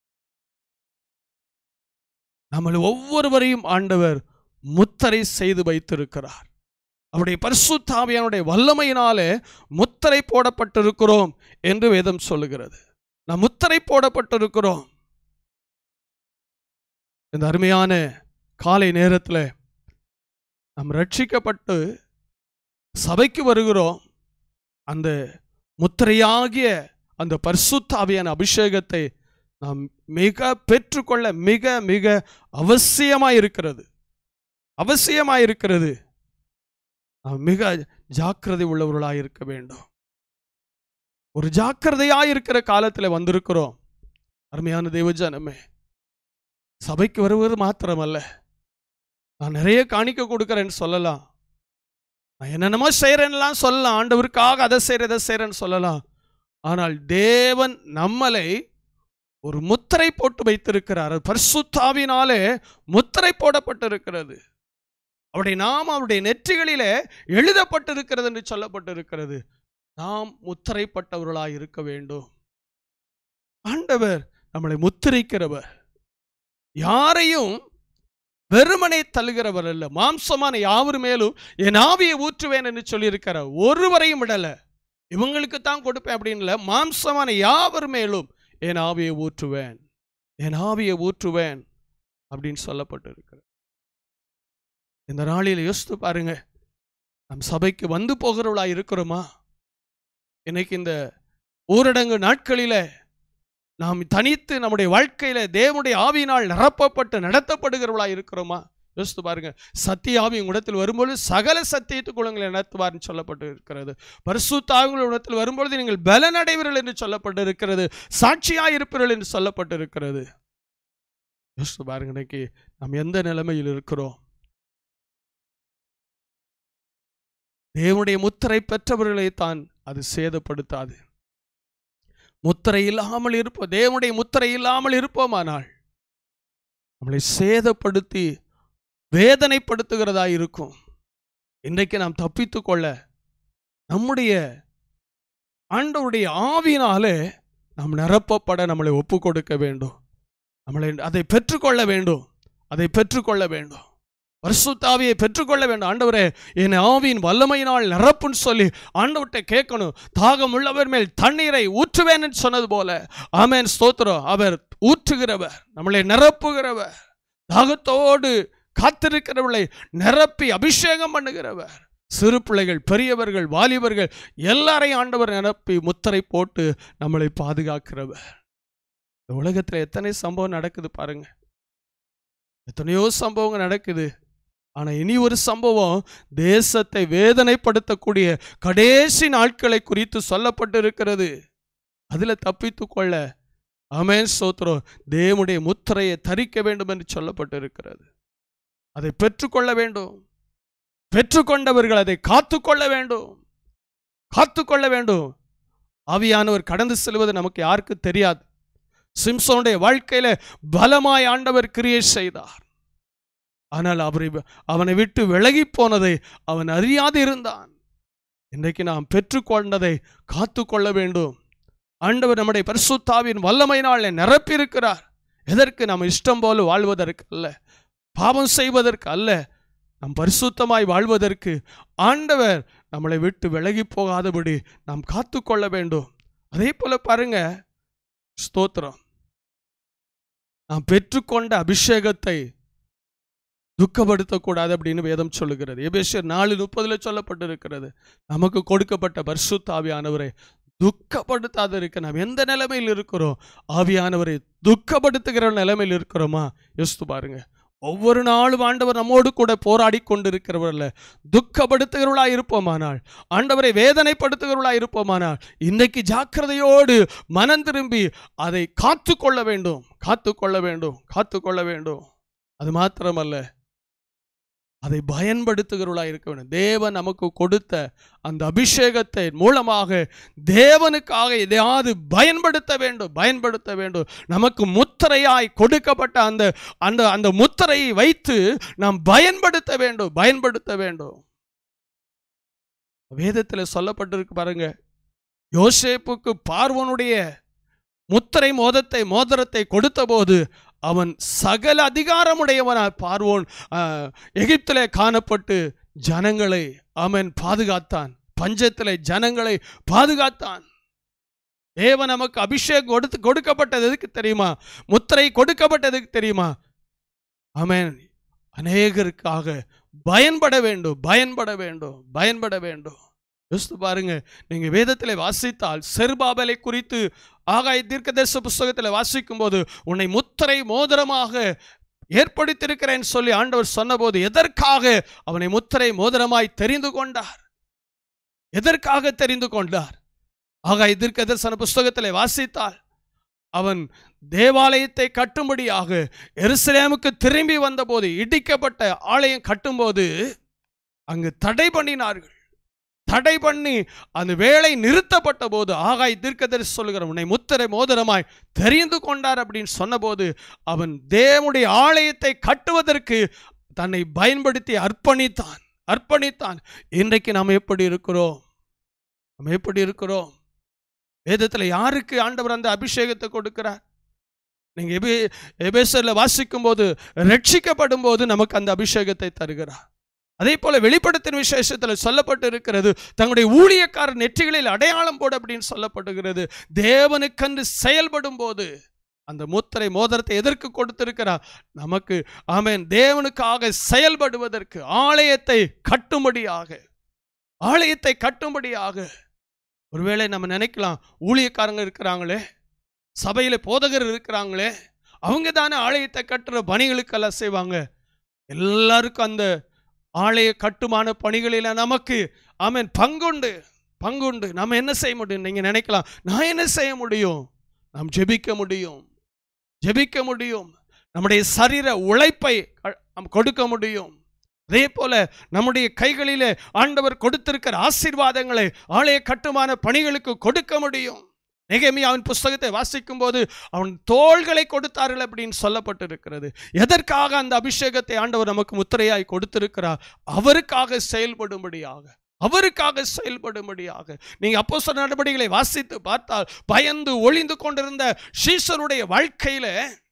நம்மளை ஒவ்வொருவரையும் ஆண்டவர் முத்திரை செய்து வைத்திருக்கிறார் அவருடைய பரிசுத்தாவியானுடைய வல்லமையினாலே முத்திரை போடப்பட்டிருக்கிறோம் என்று வேதம் சொல்லுகிறது நாம் முத்திரை போடப்பட்டிருக்கிறோம் இந்த அருமையான காலை நேரத்தில் நாம் ரட்சிக்கப்பட்டு சபைக்கு வருகிறோம் அந்த முத்திரையாகிய அந்த பரிசுத்தாவியான அபிஷேகத்தை நாம் மிக பெற்றுக்கொள்ள மிக மிக அவசியமாய் இருக்கிறது அவசியமாய் இருக்கிறது நாம் மிக ஜாக்கிரதை உள்ளவர்களாய் இருக்க வேண்டும் ஒரு ஜாக்கிரதையாய் இருக்கிற காலத்தில் வந்திருக்கிறோம் அருமையான தேவஜனமே சபைக்கு வருவது மாத்திரமல்ல நான் நிறைய காணிக்க கொடுக்குறேன்னு சொல்லலாம் நான் என்னென்னமோ செய்கிறேன்லாம் சொல்லலாம் ஆண்டவருக்காக அதை செய்கிறேன் இதை செய்கிறேன்னு சொல்லலாம் ஆனால் தேவன் நம்மளை ஒரு முத்திரை போட்டு வைத்திருக்கிறார் அது பரிசுத்தாவினாலே முத்திரை போடப்பட்டிருக்கிறது அவருடைய நாம் அவருடைய நெற்றிகளிலே எழுதப்பட்டிருக்கிறது என்று சொல்லப்பட்டிருக்கிறது நாம் முத்திரைப்பட்டவர்களாய் இருக்க வேண்டும் ஆண்டவர் நம்மளை முத்திரைக்கிறவர் யாரையும் வெறுமனை தள்ளுகிறவர் அல்ல மாம்சமான யாவர் மேலும் என் ஆவியை ஊற்றுவேன் என்று சொல்லியிருக்கிறார் ஒருவரையும் விடல இவங்களுக்கு தான் கொடுப்பேன் அப்படின்னு இல்ல மாம்சமான யாவர் மேலும் என் ஆவியை ஊற்றுவேன் என் ஆவியை ஊற்றுவேன் அப்படின்னு சொல்லப்பட்டிருக்கிறது இந்த நாளில் யோசித்து பாருங்க நம் சபைக்கு வந்து போகிறவளா இருக்கிறோமா இன்னைக்கு இந்த ஊரடங்கு நாட்களில நாம் தனித்து நம்முடைய வாழ்க்கையில தேவனுடைய ஆவியினால் நிரப்பப்பட்டு நடத்தப்படுகிறவளா இருக்கிறோமா யோசித்து பாருங்க சத்திய ஆவி உங்களிடத்தில் வரும்போது சகல சத்தியத்துக்குள் உங்களை நடத்துவார்னு சொல்லப்பட்டு இருக்கிறது பரிசுத்தாவிகள் இடத்தில் வரும்பொழுது நீங்கள் பலனடைவீர்கள் என்று சொல்லப்பட்டு இருக்கிறது சாட்சியாய் இருப்பீர்கள் என்று சொல்லப்பட்டு இருக்கிறது யோசித்து பாருங்க இன்னைக்கு நாம் எந்த நிலைமையில் இருக்கிறோம் தேவனுடைய முத்திரை பெற்றவர்களை தான் அது சேதப்படுத்தாது முத்திரை இல்லாமல் இருப்போம் தேவனுடைய முத்திரை இல்லாமல் இருப்போமானால் நம்மளை சேதப்படுத்தி வேதனைப்படுத்துகிறதா இருக்கும் இன்றைக்கு நாம் தப்பித்து கொள்ள நம்முடைய ஆண்டவருடைய ஆவினாலே நாம் நிரப்பப்பட நம்மளை ஒப்பு கொடுக்க வேண்டும் நம்மளை அதை பெற்றுக்கொள்ள வேண்டும் அதை பெற்றுக்கொள்ள வேண்டும் பரிசுத்தாவியை பெற்றுக்கொள்ள வேண்டும் ஆண்டவரே என் ஆவியின் வல்லமையினால் நிரப்புன்னு சொல்லி ஆண்டவர்கிட்ட கேட்கணும் தாகம் உள்ளவர் மேல் தண்ணீரை ஊற்றுவேன்னு சொன்னது போல ஆமேன் ஸ்தோத்திரம் அவர் ஊற்றுகிறவர் நம்மளை நிரப்புகிறவர் தாகத்தோடு காத்திருக்கிறவர்களை நிரப்பி அபிஷேகம் பண்ணுகிறவர் சிறு பிள்ளைகள் பெரியவர்கள் வாலிபர்கள் எல்லாரையும் ஆண்டவர் நிரப்பி முத்திரை போட்டு நம்மளை பாதுகாக்கிறவர் இந்த உலகத்தில் எத்தனை சம்பவம் நடக்குது பாருங்க எத்தனையோ சம்பவங்கள் நடக்குது ஆனால் இனி ஒரு சம்பவம் தேசத்தை வேதனைப்படுத்தக்கூடிய கடைசி நாட்களை குறித்து சொல்லப்பட்டிருக்கிறது அதில் தப்பித்து கொள்ள அமேன் சோத்திரம் தேவனுடைய முத்திரையை தரிக்க வேண்டும் என்று சொல்லப்பட்டிருக்கிறது அதை பெற்றுக்கொள்ள வேண்டும் பெற்றுக்கொண்டவர்கள் அதை காத்துக்கொள்ள வேண்டும் காத்துக்கொள்ள வேண்டும் ஆவியானவர் கடந்து செல்வது நமக்கு யாருக்கு தெரியாது சிம்சோனுடைய வாழ்க்கையில பலமாய் ஆண்டவர் கிரியை செய்தார் ஆனால் அவரை அவனை விட்டு விலகி போனதை அவன் அறியாது இருந்தான் இன்றைக்கு நாம் பெற்றுக்கொண்டதை காத்து கொள்ள வேண்டும் ஆண்டவர் நம்முடைய பரிசுத்தாவின் வல்லமையினால் நிரப்பியிருக்கிறார் எதற்கு நாம் இஷ்டம் போல வாழ்வதற்கு அல்ல பாவம் செய்வதற்கு அல்ல நாம் பரிசுத்தமாய் வாழ்வதற்கு ஆண்டவர் நம்மளை விட்டு விலகி போகாதபடி நாம் காத்துக்கொள்ள வேண்டும் அதே போல பாருங்க ஸ்தோத்திரம் நாம் பெற்றுக்கொண்ட அபிஷேகத்தை துக்கப்படுத்தக்கூடாது அப்படின்னு வேதம் சொல்லுகிறது எபேசியர் நாலு முப்பதுல சொல்லப்பட்டிருக்கிறது நமக்கு கொடுக்கப்பட்ட பரிசுத்த ஆவியானவரை துக்கப்படுத்தாத இருக்க நாம் எந்த நிலைமையில் இருக்கிறோம் ஆவியானவரை துக்கப்படுத்துகிற நிலைமையில் இருக்கிறோமா யோசித்து பாருங்க ஒவ்வொரு நாளும் ஆண்டவர் நம்மோடு கூட போராடி கொண்டிருக்கிறவர்கள துக்கப்படுத்துகிறவர்களா இருப்போமானால் ஆண்டவரை வேதனைப்படுத்துகிறவர்களா இருப்போமானால் இன்றைக்கு ஜாக்கிரதையோடு மனம் திரும்பி அதை காத்து கொள்ள வேண்டும் காத்து கொள்ள வேண்டும் காத்து கொள்ள வேண்டும் அது மாத்திரமல்ல அதை பயன்படுத்துகிறவர்களா இருக்க வேண்டும் தேவன் நமக்கு கொடுத்த அந்த அபிஷேகத்தை மூலமாக தேவனுக்காக எதையாவது பயன்படுத்த வேண்டும் பயன்படுத்த வேண்டும் நமக்கு முத்திரையாய் கொடுக்கப்பட்ட அந்த அந்த அந்த முத்திரையை வைத்து நாம் பயன்படுத்த வேண்டும் பயன்படுத்த வேண்டும் வேதத்தில் சொல்லப்பட்டிருக்கு பாருங்க யோசேப்புக்கு பார்வனுடைய முத்திரை மோதத்தை மோதிரத்தை கொடுத்தபோது அவன் சகல அதிகாரமுடையவனாய் பார்வோன் ஆஹ், எகிப்திலே காணப்பட்டு ஜனங்களை அவன் பாதுகாத்தான் பஞ்சத்திலே ஜனங்களை பாதுகாத்தான் தேவன் நமக்கு அபிஷேகம் கொடுத்து கொடுக்கப்பட்டது எதுக்கு தெரியுமா முத்திரை கொடுக்கப்பட்டதுக்கு தெரியுமா ஆமென் அநேகருக்காக பயன்பட வேண்டும் பயன்பட வேண்டும் பயன்பட வேண்டும் யோசித்து பாருங்க நீங்க வேதத்திலே வாசித்தால் செருபாபலை குறித்து ஆகாய தீர்க்கதரிச புஸ்தகத்தில் வாசிக்கும் போது உன்னை முத்திரை மோதிரமாக ஏற்படுத்தியிருக்கிறேன் சொல்லி ஆண்டவர் சொன்னபோது எதற்காக அவனை முத்திரை மோதிரமாய் தெரிந்து கொண்டார் எதற்காக தெரிந்து கொண்டார் ஆகாய தீர்க்கதரிசன புஸ்தகத்தில் வாசித்தால் அவன் தேவாலயத்தை கட்டும்படியாக எருசலேமுக்கு திரும்பி வந்தபோது இடிக்கப்பட்ட ஆலயம் கட்டும்போது அங்கு தடை பண்ணினார்கள் தடை பண்ணி அந்த வேலை நிறுத்தப்பட்ட போது ஆகாய் தீர்க்கதரிசி சொல்லுகிற உன்னை முத்திரை மோதிரமாய் தெரிந்து கொண்டார் அப்படின்னு சொன்னபோது அவன் தேவனுடைய ஆலயத்தை கட்டுவதற்கு தன்னை பயன்படுத்தி அர்ப்பணித்தான் அர்ப்பணித்தான் இன்றைக்கு நாம் எப்படி இருக்கிறோம் நாம் எப்படி இருக்கிறோம் வேதத்தில் யாருக்கு ஆண்டவர் அந்த அபிஷேகத்தை கொடுக்கிறார் நீங்க எபே எபேசரில் வாசிக்கும் போது ரட்சிக்கப்படும் போது நமக்கு அந்த அபிஷேகத்தை தருகிறார் அதே போல வெளிப்படுத்தின விசேஷத்தில் சொல்லப்பட்டு இருக்கிறது தங்களுடைய ஊழியக்காரர் நெற்றிகளில் அடையாளம் போடு அப்படின்னு சொல்லப்படுகிறது தேவனுக்கென்று செயல்படும் போது அந்த முத்திரை மோதிரத்தை எதற்கு கொடுத்திருக்கிறார் நமக்கு ஆமென் தேவனுக்காக செயல்படுவதற்கு ஆலயத்தை கட்டும்படியாக ஆலயத்தை கட்டும்படியாக ஒருவேளை நம்ம நினைக்கலாம் ஊழியக்காரங்க இருக்கிறாங்களே சபையில போதகர் இருக்கிறாங்களே அவங்க தானே ஆலயத்தை கட்டுற பணிகளுக்கெல்லாம் செய்வாங்க எல்லாருக்கும் அந்த ஆலய கட்டுமான பணிகளில் நமக்கு ஆமென் பங்குண்டு பங்குண்டு நம்ம என்ன செய்ய முடியும் நீங்க நினைக்கலாம் நான் என்ன செய்ய முடியும் நாம் ஜெபிக்க முடியும் ஜெபிக்க முடியும் நம்முடைய சரீர உழைப்பை க- நாம் கொடுக்க முடியும் அதே போல நம்முடைய கைகளிலே ஆண்டவர் கொடுத்திருக்கிற ஆசீர்வாதங்களை ஆலய கட்டுமான பணிகளுக்கு கொடுக்க முடியும் நெகேமியாவின் புஸ்தகத்தை வாசிக்கும் போது அவன் தோள்களை கொடுத்தார்கள் அப்படின்னு சொல்லப்பட்டிருக்கிறது எதற்காக அந்த அபிஷேகத்தை ஆண்டவர் நமக்கு முத்திரையாய் கொடுத்திருக்கிறார் அவருக்காக செயல்படும்படியாக அவருக்காக செயல்படும்படியாக நீங்க அப்போ நடவடிக்கைகளை வாசித்து பார்த்தால் பயந்து ஒளிந்து கொண்டிருந்த சீசருடைய வாழ்க்கையில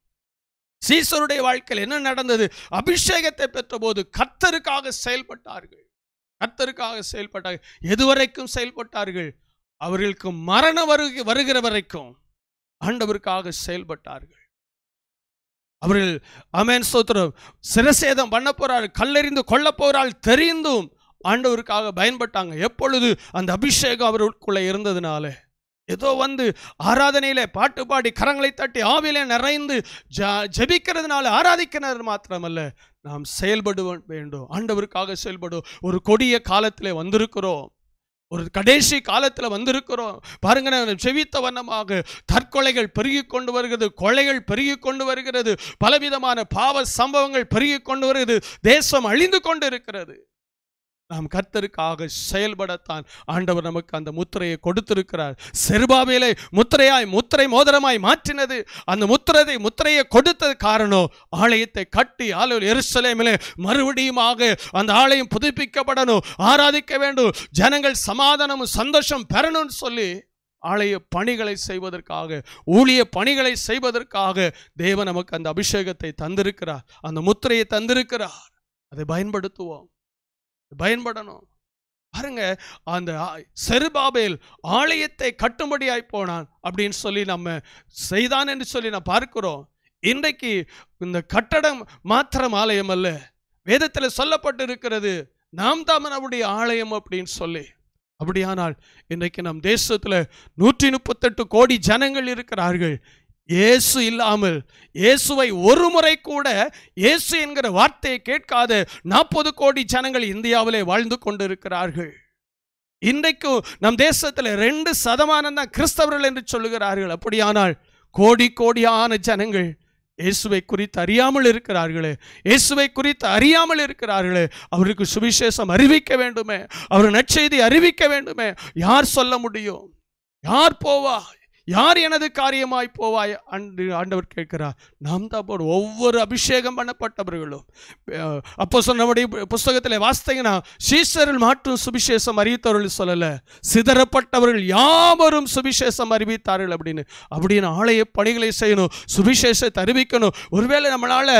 சீசருடைய வாழ்க்கையில் என்ன நடந்தது அபிஷேகத்தை பெற்றபோது கர்த்தருக்காக செயல்பட்டார்கள் கர்த்தருக்காக செயல்பட்டார்கள் எதுவரைக்கும் செயல்பட்டார்கள் அவர்களுக்கு மரணம் வருக வருகிற வரைக்கும் ஆண்டவருக்காக செயல்பட்டார்கள் அவர்கள் அமேன் ஸ்தோத்திரம் சிரசேதம் பண்ண போறார் கல்லெறிந்து கொல்ல போறாள் தெரிந்தும் ஆண்டவருக்காக பயன்பட்டாங்க எப்பொழுது அந்த அபிஷேகம் அவர்களுக்குள்ள இருந்ததுனால ஏதோ வந்து ஆராதனையில பாட்டு பாடி கரங்களை தட்டி ஆவிலே நிறைந்து ஜ- ஜெபிக்கிறதுனால ஆராதிக்கிறது மாத்திரமல்ல நாம் செயல்பட வேண்டும் ஆண்டவருக்காக செயல்படும் ஒரு கொடிய காலத்திலே வந்திருக்கிறோம் ஒரு கடைசி காலத்தில் வந்திருக்கிறோம் பாருங்க நான் செவித்த வண்ணமாக தற்கொலைகள் பெருகி கொண்டு வருகிறது கொலைகள் பெருகி கொண்டு வருகிறது பலவிதமான பாவ சம்பவங்கள் பெருகி கொண்டு வருகிறது தேசம் அழிந்து கொண்டு இருக்கிறது நாம் கர்த்தருக்காக செயல்படத்தான் ஆண்டவர் நமக்கு அந்த முத்திரையை கொடுத்திருக்கிறார் செருபாவேலை முத்திரையாய் முத்திரை மோதிரமாய் மாற்றினது அந்த முத்திரத்தை முத்திரையை கொடுத்தது காரணம் ஆலயத்தை கட்டி ஆலயம் எருசலேமிலே மறுபடியுமாக அந்த ஆலயம் புதுப்பிக்கப்படணும் ஆராதிக்க வேண்டும் ஜனங்கள் சமாதானமும் சந்தோஷம் பெறணும்னு சொல்லி ஆலய பணிகளை செய்வதற்காக ஊழிய பணிகளை செய்வதற்காக தேவன் நமக்கு அந்த அபிஷேகத்தை தந்திருக்கிறார் அந்த முத்திரையை தந்திருக்கிறார் அதை பயன்படுத்துவோம் பயன்படணும் பாருங்க அந்த ஆ- செருபாபேல் ஆலயத்தை கட்டும்படியாய் போனான் அப்படின்னு சொல்லி நம்ம செய்தான் என்று சொல்லி நான் பார்க்கிறோம் இன்றைக்கு இந்த கட்டடம் மாத்திரம் ஆலயம் அல்ல வேதத்தில் சொல்லப்பட்டிருக்கிறது நாம் தான் நம்முடைய ஆலயம் அப்படின்னு சொல்லி அப்படியானால் இன்றைக்கு நம் தேசத்தில் நூற்றி முப்பத்தெட்டு கோடி ஜனங்கள் இருக்கிறார்கள் இயேசு இல்லாமல் இயேசுவை ஒரு முறை கூட இயேசு என்கிற வார்த்தையை கேட்காத நாற்பது கோடி ஜனங்கள் இந்தியாவிலே வாழ்ந்து கொண்டிருக்கிறார்கள் இன்றைக்கும் நம் தேசத்தில் ரெண்டு சதமானம் தான் கிறிஸ்தவர்கள் என்று சொல்லுகிறார்கள் அப்படியானால் கோடி கோடியான ஜனங்கள் இயேசுவை குறித்து அறியாமல் இருக்கிறார்களே இயேசுவை குறித்து அறியாமல் இருக்கிறார்களே அவருக்கு சுவிசேஷம் அறிவிக்க வேண்டுமே அவர் நற்செய்தி அறிவிக்க வேண்டுமே யார் சொல்ல முடியும் யார் போவா யார் எனது காரியமாய் போவாய் அன்று ஆண்டவர் கேட்கிறார் நாம் தான் போடுவோம் ஒவ்வொரு அபிஷேகம் பண்ணப்பட்டவர்களும் அஹ், அப்போ சொன்னபடி புஸ்தகத்தில் வாசித்தீங்கன்னா சீசரில் மாற்றும் சுவிசேஷம் அறிவித்தவர்கள் சொல்லல சிதறப்பட்டவர்கள் யாவரும் சுவிசேஷம் அறிவித்தார்கள் அப்படின்னு அப்படின்னு ஆலய பணிகளை செய்யணும் சுவிசேஷத்தை அறிவிக்கணும் ஒருவேளை நம்மளால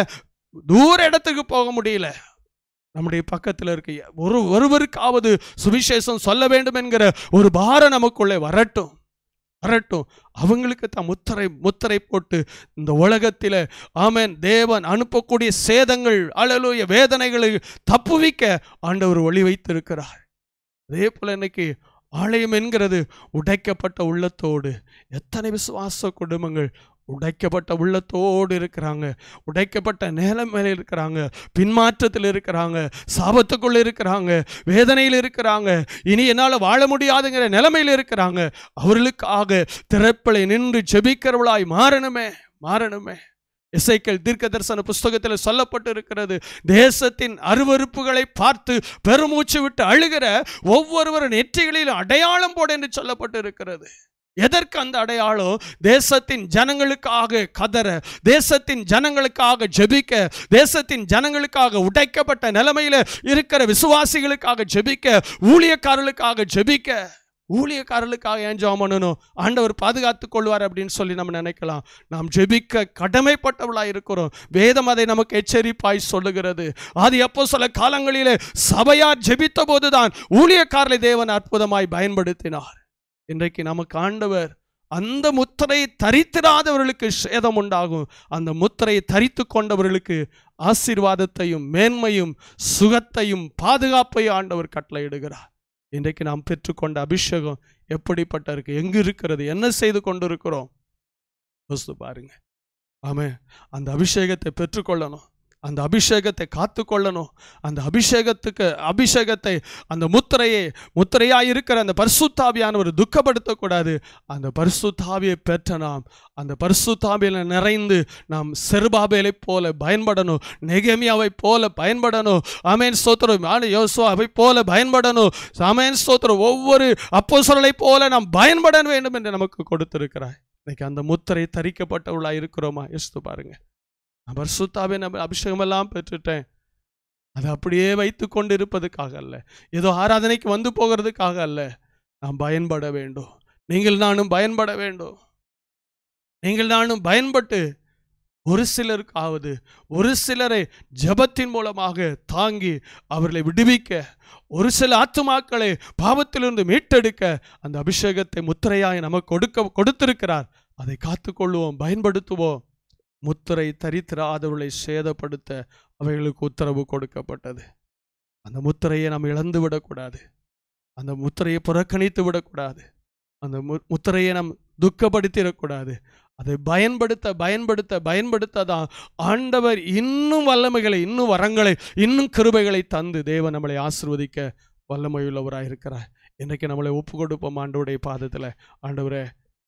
தூர இடத்துக்கு போக முடியல நம்முடைய பக்கத்தில் இருக்க ஒரு ஒருவருக்காவது சுவிசேஷம் சொல்ல வேண்டும் என்கிற ஒரு பாரம் நமக்குள்ளே வரட்டும் வரட்டும் அவங்களுக்கு தான் முத்திரை முத்திரை போட்டு இந்த உலகத்தில் ஆமென் தேவன் அனுப்பக்கூடிய சேதங்கள் அழலுய வேதனைகளை தப்புவிக்க ஆண்டவர் ஒளி வைத்திருக்கிறார் அதே போல இன்னைக்கு ஆலயம் என்கிறது உடைக்கப்பட்ட உள்ளத்தோடு எத்தனை விசுவாச குடும்பங்கள் உடைக்கப்பட்ட உள்ளத்தோடு இருக்கிறாங்க உடைக்கப்பட்ட நிலைமையில் இருக்கிறாங்க பின்மாற்றத்தில் இருக்கிறாங்க சாபத்துக்குள்ள இருக்கிறாங்க வேதனையில் இருக்கிறாங்க இனி என்னால் வாழ முடியாதுங்கிற நிலைமையில் இருக்கிறாங்க அவர்களுக்காக திறப்பிலை நின்று ஜெபிக்கிறவளாய் மாறணுமே மாறணுமே இசைக்கல் தீர்க்க தரிசன புஸ்தகத்தில் சொல்லப்பட்டு இருக்கிறது தேசத்தின் அருவருப்புகளை பார்த்து பெருமூச்சு விட்டு அழுகிற ஒவ்வொருவர் நெற்றிகளிலும் அடையாளம் போடு என்று சொல்லப்பட்டு இருக்கிறது எதற்கு அந்த அடையாளம் தேசத்தின் ஜனங்களுக்காக கதற தேசத்தின் ஜனங்களுக்காக ஜெபிக்க தேசத்தின் ஜனங்களுக்காக உடைக்கப்பட்ட நிலைமையில இருக்கிற விசுவாசிகளுக்காக ஜெபிக்க ஊழியக்காரர்களுக்காக ஜெபிக்க ஊழியக்காரர்களுக்காக ஏன் ஜெபம் பண்ணணும் ஆண்டவர் பாதுகாத்துக் கொள்வார் அப்படின்னு சொல்லி நம்ம நினைக்கலாம் நாம் ஜெபிக்க கடமைப்பட்டவளாய் இருக்கிறோம் வேதம் அதை நமக்கு எச்சரிப்பாய் சொல்லுகிறது அது எப்போ சில காலங்களிலே சபையார் ஜெபித்த போதுதான் ஊழியக்காரரை தேவன் அற்புதமாய் பயன்படுத்தினார் இன்றைக்கு நமக்கு ஆண்டவர் அந்த முத்திரையை தரித்திராதவர்களுக்கு சேதம் உண்டாகும் அந்த முத்திரையை தரித்து கொண்டவர்களுக்கு ஆசீர்வாதத்தையும் மேன்மையும் சுகத்தையும் பாதுகாப்பையும் ஆண்டவர் கட்டளையிடுகிறார் இன்றைக்கு நாம் பெற்றுக்கொண்ட அபிஷேகம் எப்படிப்பட்ட இருக்கு எங்கு இருக்கிறது என்ன செய்து கொண்டிருக்கிறோம் யோசித்து பாருங்க ஆமே அந்த அபிஷேகத்தை பெற்றுக்கொள்ளணும் அந்த அபிஷேகத்தை காத்துக்கொள்ளணும் அந்த அபிஷேகத்துக்கு அபிஷேகத்தை அந்த முத்திரையை முத்திரையாக இருக்கிற அந்த பரிசுத்தாவியானவர் துக்கப்படுத்தக்கூடாது அந்த பரிசுத்தாவியை பெற்ற நாம் அந்த பரிசுத்தாவியில் நிறைந்து நாம் செருபாபேலை போல பயன்படணும் நெகேமியாவை போல பயன்படணும் ஆமேன் ஸ்தோத்திரம் ஆன யோசுவாவை போல பயன்படணும் ஆமேன் ஸ்தோத்திரம் ஒவ்வொரு அப்போஸ்தலரை போல நாம் பயன்பட வேண்டும் என்று நமக்கு கொடுத்திருக்கிறாய் இன்னைக்கு அந்த முத்திரை தரிக்கப்பட்டவளா இருக்கிறோமா யோசித்து பாருங்க நான் பரிசுத்தாவே நம்ம அபிஷேகமெல்லாம் பெற்றுட்டேன் அதை அப்படியே வைத்து கொண்டு இருப்பதுக்காக அல்ல ஏதோ ஆராதனைக்கு வந்து போகிறதுக்காக அல்ல நாம் பயன்பட வேண்டும் நீங்கள் நானும் பயன்பட வேண்டும் நீங்கள் நானும் பயன்பட்டு ஒரு சிலருக்காவது ஒரு சிலரை ஜபத்தின் மூலமாக தாங்கி அவர்களை விடுவிக்க ஒரு சில ஆத்துமாக்களை பாவத்திலிருந்து மீட்டெடுக்க அந்த அபிஷேகத்தை முத்திரையாய் நமக்கு கொடுக்க கொடுத்திருக்கிறார் அதை காத்துக்கொள்வோம் பயன்படுத்துவோம் முத்திரை தரித்திராதவர்களை சேதப்படுத்த அவைகளுக்கு உத்தரவு கொடுக்கப்பட்டது அந்த முத்திரையை நாம் இழந்து விடக்கூடாது அந்த முத்திரையை புறக்கணித்து விடக்கூடாது அந்த மு முத்திரையை நாம் துக்கப்படுத்திடக்கூடாது அதை பயன்படுத்த பயன்படுத்த பயன்படுத்த தான் ஆண்டவர் இன்னும் வல்லமைகளை இன்னும் வரங்களை இன்னும் கிருபைகளை தந்து தேவன் நம்மளை ஆசிர்வதிக்க வல்லமையுள்ளவராக இருக்கிறார் இன்றைக்கு நம்மளை ஒப்பு கொடுப்போம் ஆண்டவருடைய பாதத்தில் ஆண்டவரே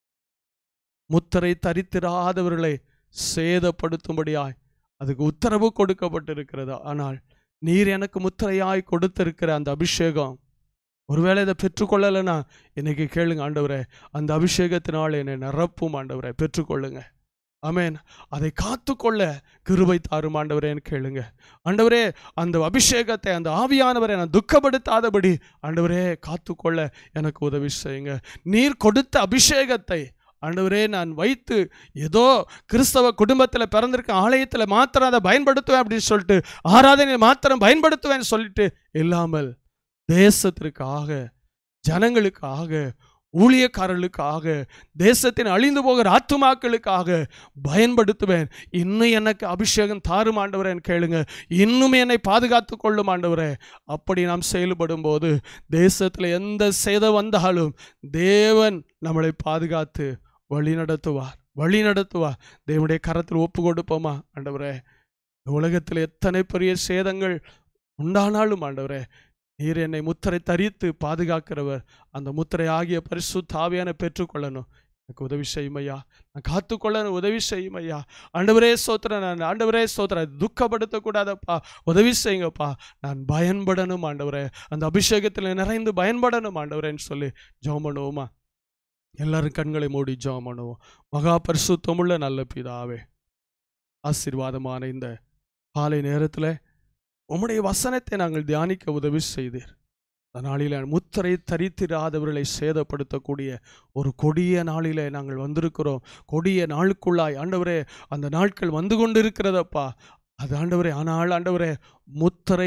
முத்திரை தரித்திராதவர்களை சேதப்படுத்தும்படியாய் அதுக்கு உத்தரவு கொடுக்கப்பட்டிருக்கிறது ஆனால் நீர் எனக்கு முத்திரையாய் கொடுத்திருக்கிற அந்த அபிஷேகம் ஒருவேளை இதை பெற்றுக்கொள்ளலைன்னா இன்னைக்கு கேளுங்க ஆண்டவரே அந்த அபிஷேகத்தினால் என்னை நிரப்பும் ஆண்டவரே பெற்றுக்கொள்ளுங்க ஆமேன் அதை காத்துக்கொள்ள கிருபை தாரும் ஆண்டவரேன்னு கேளுங்க ஆண்டவரே அந்த அபிஷேகத்தை அந்த ஆவியானவரை நான் துக்கப்படுத்தாதபடி ஆண்டவரே காத்துக்கொள்ள எனக்கு உதவி செய்யுங்க நீர் கொடுத்த அபிஷேகத்தை ஆண்டவரே நான் வைத்து ஏதோ கிறிஸ்தவ குடும்பத்தில் பிறந்திருக்க ஆலயத்தில் மாத்திரம் அதை பயன்படுத்துவேன் அப்படின்னு சொல்லிட்டு ஆராதனையில் மாத்திரம் பயன்படுத்துவேன்னு சொல்லிட்டு இல்லாமல் தேசத்திற்காக ஜனங்களுக்காக ஊழியக்காரர்களுக்காக தேசத்தின் அழிந்து போகிற ஆத்துமாக்களுக்காக பயன்படுத்துவேன் இன்னும் எனக்கு அபிஷேகம் தாரும் ஆண்டவரேன்னு கேளுங்க இன்னும் என்னை பாதுகாத்து கொள்ளும் ஆண்டவரே அப்படி நாம் செயல்படும் போது தேசத்தில் எந்த சேதம் வந்தாலும் தேவன் நம்மளை பாதுகாத்து வழி நடத்துவார் வழி நடத்துவார் தேவனுடைய கரத்தில் ஒப்பு கொடுப்போமா ஆண்டவரே இந்த உலகத்தில் எத்தனை பெரிய சேதங்கள் உண்டானாலும் ஆண்டவரே நீர் என்னை முத்திரை தரித்து பாதுகாக்கிறவர் அந்த முத்திரை ஆகிய பரிசுத்த ஆவியான பெற்றுக்கொள்ளணும் எனக்கு உதவி செய்யும் ஐயா நான் காத்துக்கொள்ளணும் உதவி செய்யும் ஐயா ஆண்டவரே சோத்திர நான் ஆண்டவரே சோத்திர துக்கப்படுத்தக்கூடாதப்பா உதவி செய்யுங்கப்பா நான் பயன்படணும் ஆண்டவரே அந்த அபிஷேகத்தில் நிறைந்து பயன்படணும் ஆண்டவரேன்னு சொல்லி ஜெபம் பண்ணுவோமா எல்லாரும் கண்களை மூடி ஜெபம் பண்ணுவோம் மகா பரிசுத்தமுள்ள நல்ல பிதாவே ஆசீர்வாதமான இந்த காலை நேரத்தில் உம்முடைய வசனத்தை நாங்கள் தியானிக்க உதவி செய்தீர் அந்த நாளில் முத்திரை தரித்திராதவர்களை சேதப்படுத்தக்கூடிய ஒரு கொடிய நாளிலே நாங்கள் வந்திருக்கிறோம் கொடிய நாளுக்குள்ளாய் ஆண்டவரே அந்த நாட்கள் வந்து கொண்டிருக்கிறதப்பா அது ஆண்டவரே ஆனால் ஆண்டவரே முத்திரை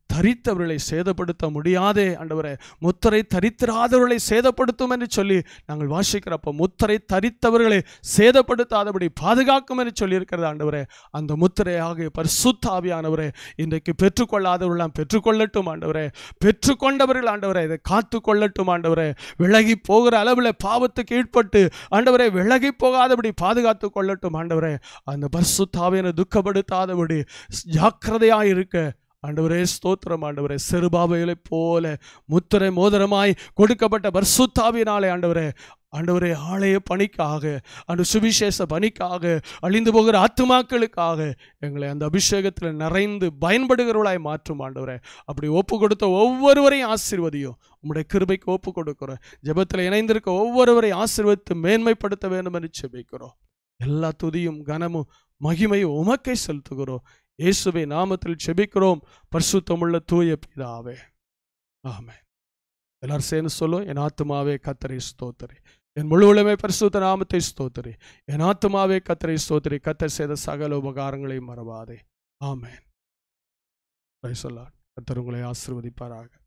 தரித்தவர்களை சேதப்படுத்த முடியாதே ஆண்டவரே முத்திரை தரித்திராதவர்களை சேதப்படுத்தும் என்று சொல்லி நாங்கள் வாசிக்கிறப்ப முத்திரை தரித்தவர்களை சேதப்படுத்தாதபடி பாதுகாக்கும் என்று சொல்லியிருக்கிறது ஆண்டவரே அந்த முத்திரையாக பரிசுத்தாவியானவரே இன்றைக்கு பெற்றுக்கொள்ளாதவர்களாம் பெற்றுக்கொள்ளட்டும் ஆண்டவரே பெற்றுக்கொண்டவர்கள் ஆண்டவரே இதை காத்து கொள்ளட்டும் ஆண்டவரே விலகி போகிற அளவில் பாவத்துக்கு ஈட்பட்டு ஆண்டவரே விலகி போகாதபடி பாதுகாத்து கொள்ளட்டும் ஆண்டவரே அந்த பரிசுத்தாவியனை துக்கப்படுத்தாதபடி ஜாக்கிரதையாக இருக்க ஆண்டவரே ஸ்தோத்திரம் ஆண்டவரே சிறுபாவைகளைப் போல முத்திரை மோதிரமாய் கொடுக்கப்பட்ட பரிசுத்தாவினாலே ஆண்டவரே ஆண்டவரே ஆலய பணிக்காக அந்த சுவிசேஷ பணிக்காக அழிந்து போகிற ஆத்துமாக்களுக்காக எங்களை அந்த அபிஷேகத்தில் நிறைந்து பயன்படுகிறவர்களாய் மாற்றும் ஆண்டவரே அப்படி ஒப்பு கொடுத்த ஒவ்வொருவரையும் ஆசீர்வதியும் உம்முடைய கிருபைக்கு ஒப்பு கொடுக்கிறோம் ஜெபத்தில் இணைந்திருக்க ஒவ்வொருவரையும் ஆசீர்வதித்து மேன்மைப்படுத்த வேண்டும் என்று செபிக்கிறோம் எல்லா துதியும் கனமும் மகிமையும் உமக்கை செலுத்துகிறோம் இயேசுவை நாமத்தில் செபிக்கிறோம் பரிசுத்தமுள்ள தூய பிதாவே ஆமென் எல்லாரும் சேர்ந்து சொல்லும் என் ஆத்துமாவே கத்தரை ஸ்தோத்தரி என் முழு உலகமே பரிசுத்த நாமத்தை ஸ்தோத்தரி என் ஆத்துமாவே கத்தரை ஸ்தோத்தரி கத்தர் செய்த சகல உபகாரங்களையும் மறவாதே ஆமென் சொல்லா கத்தர் உங்களை ஆசீர்வதிப்பாராக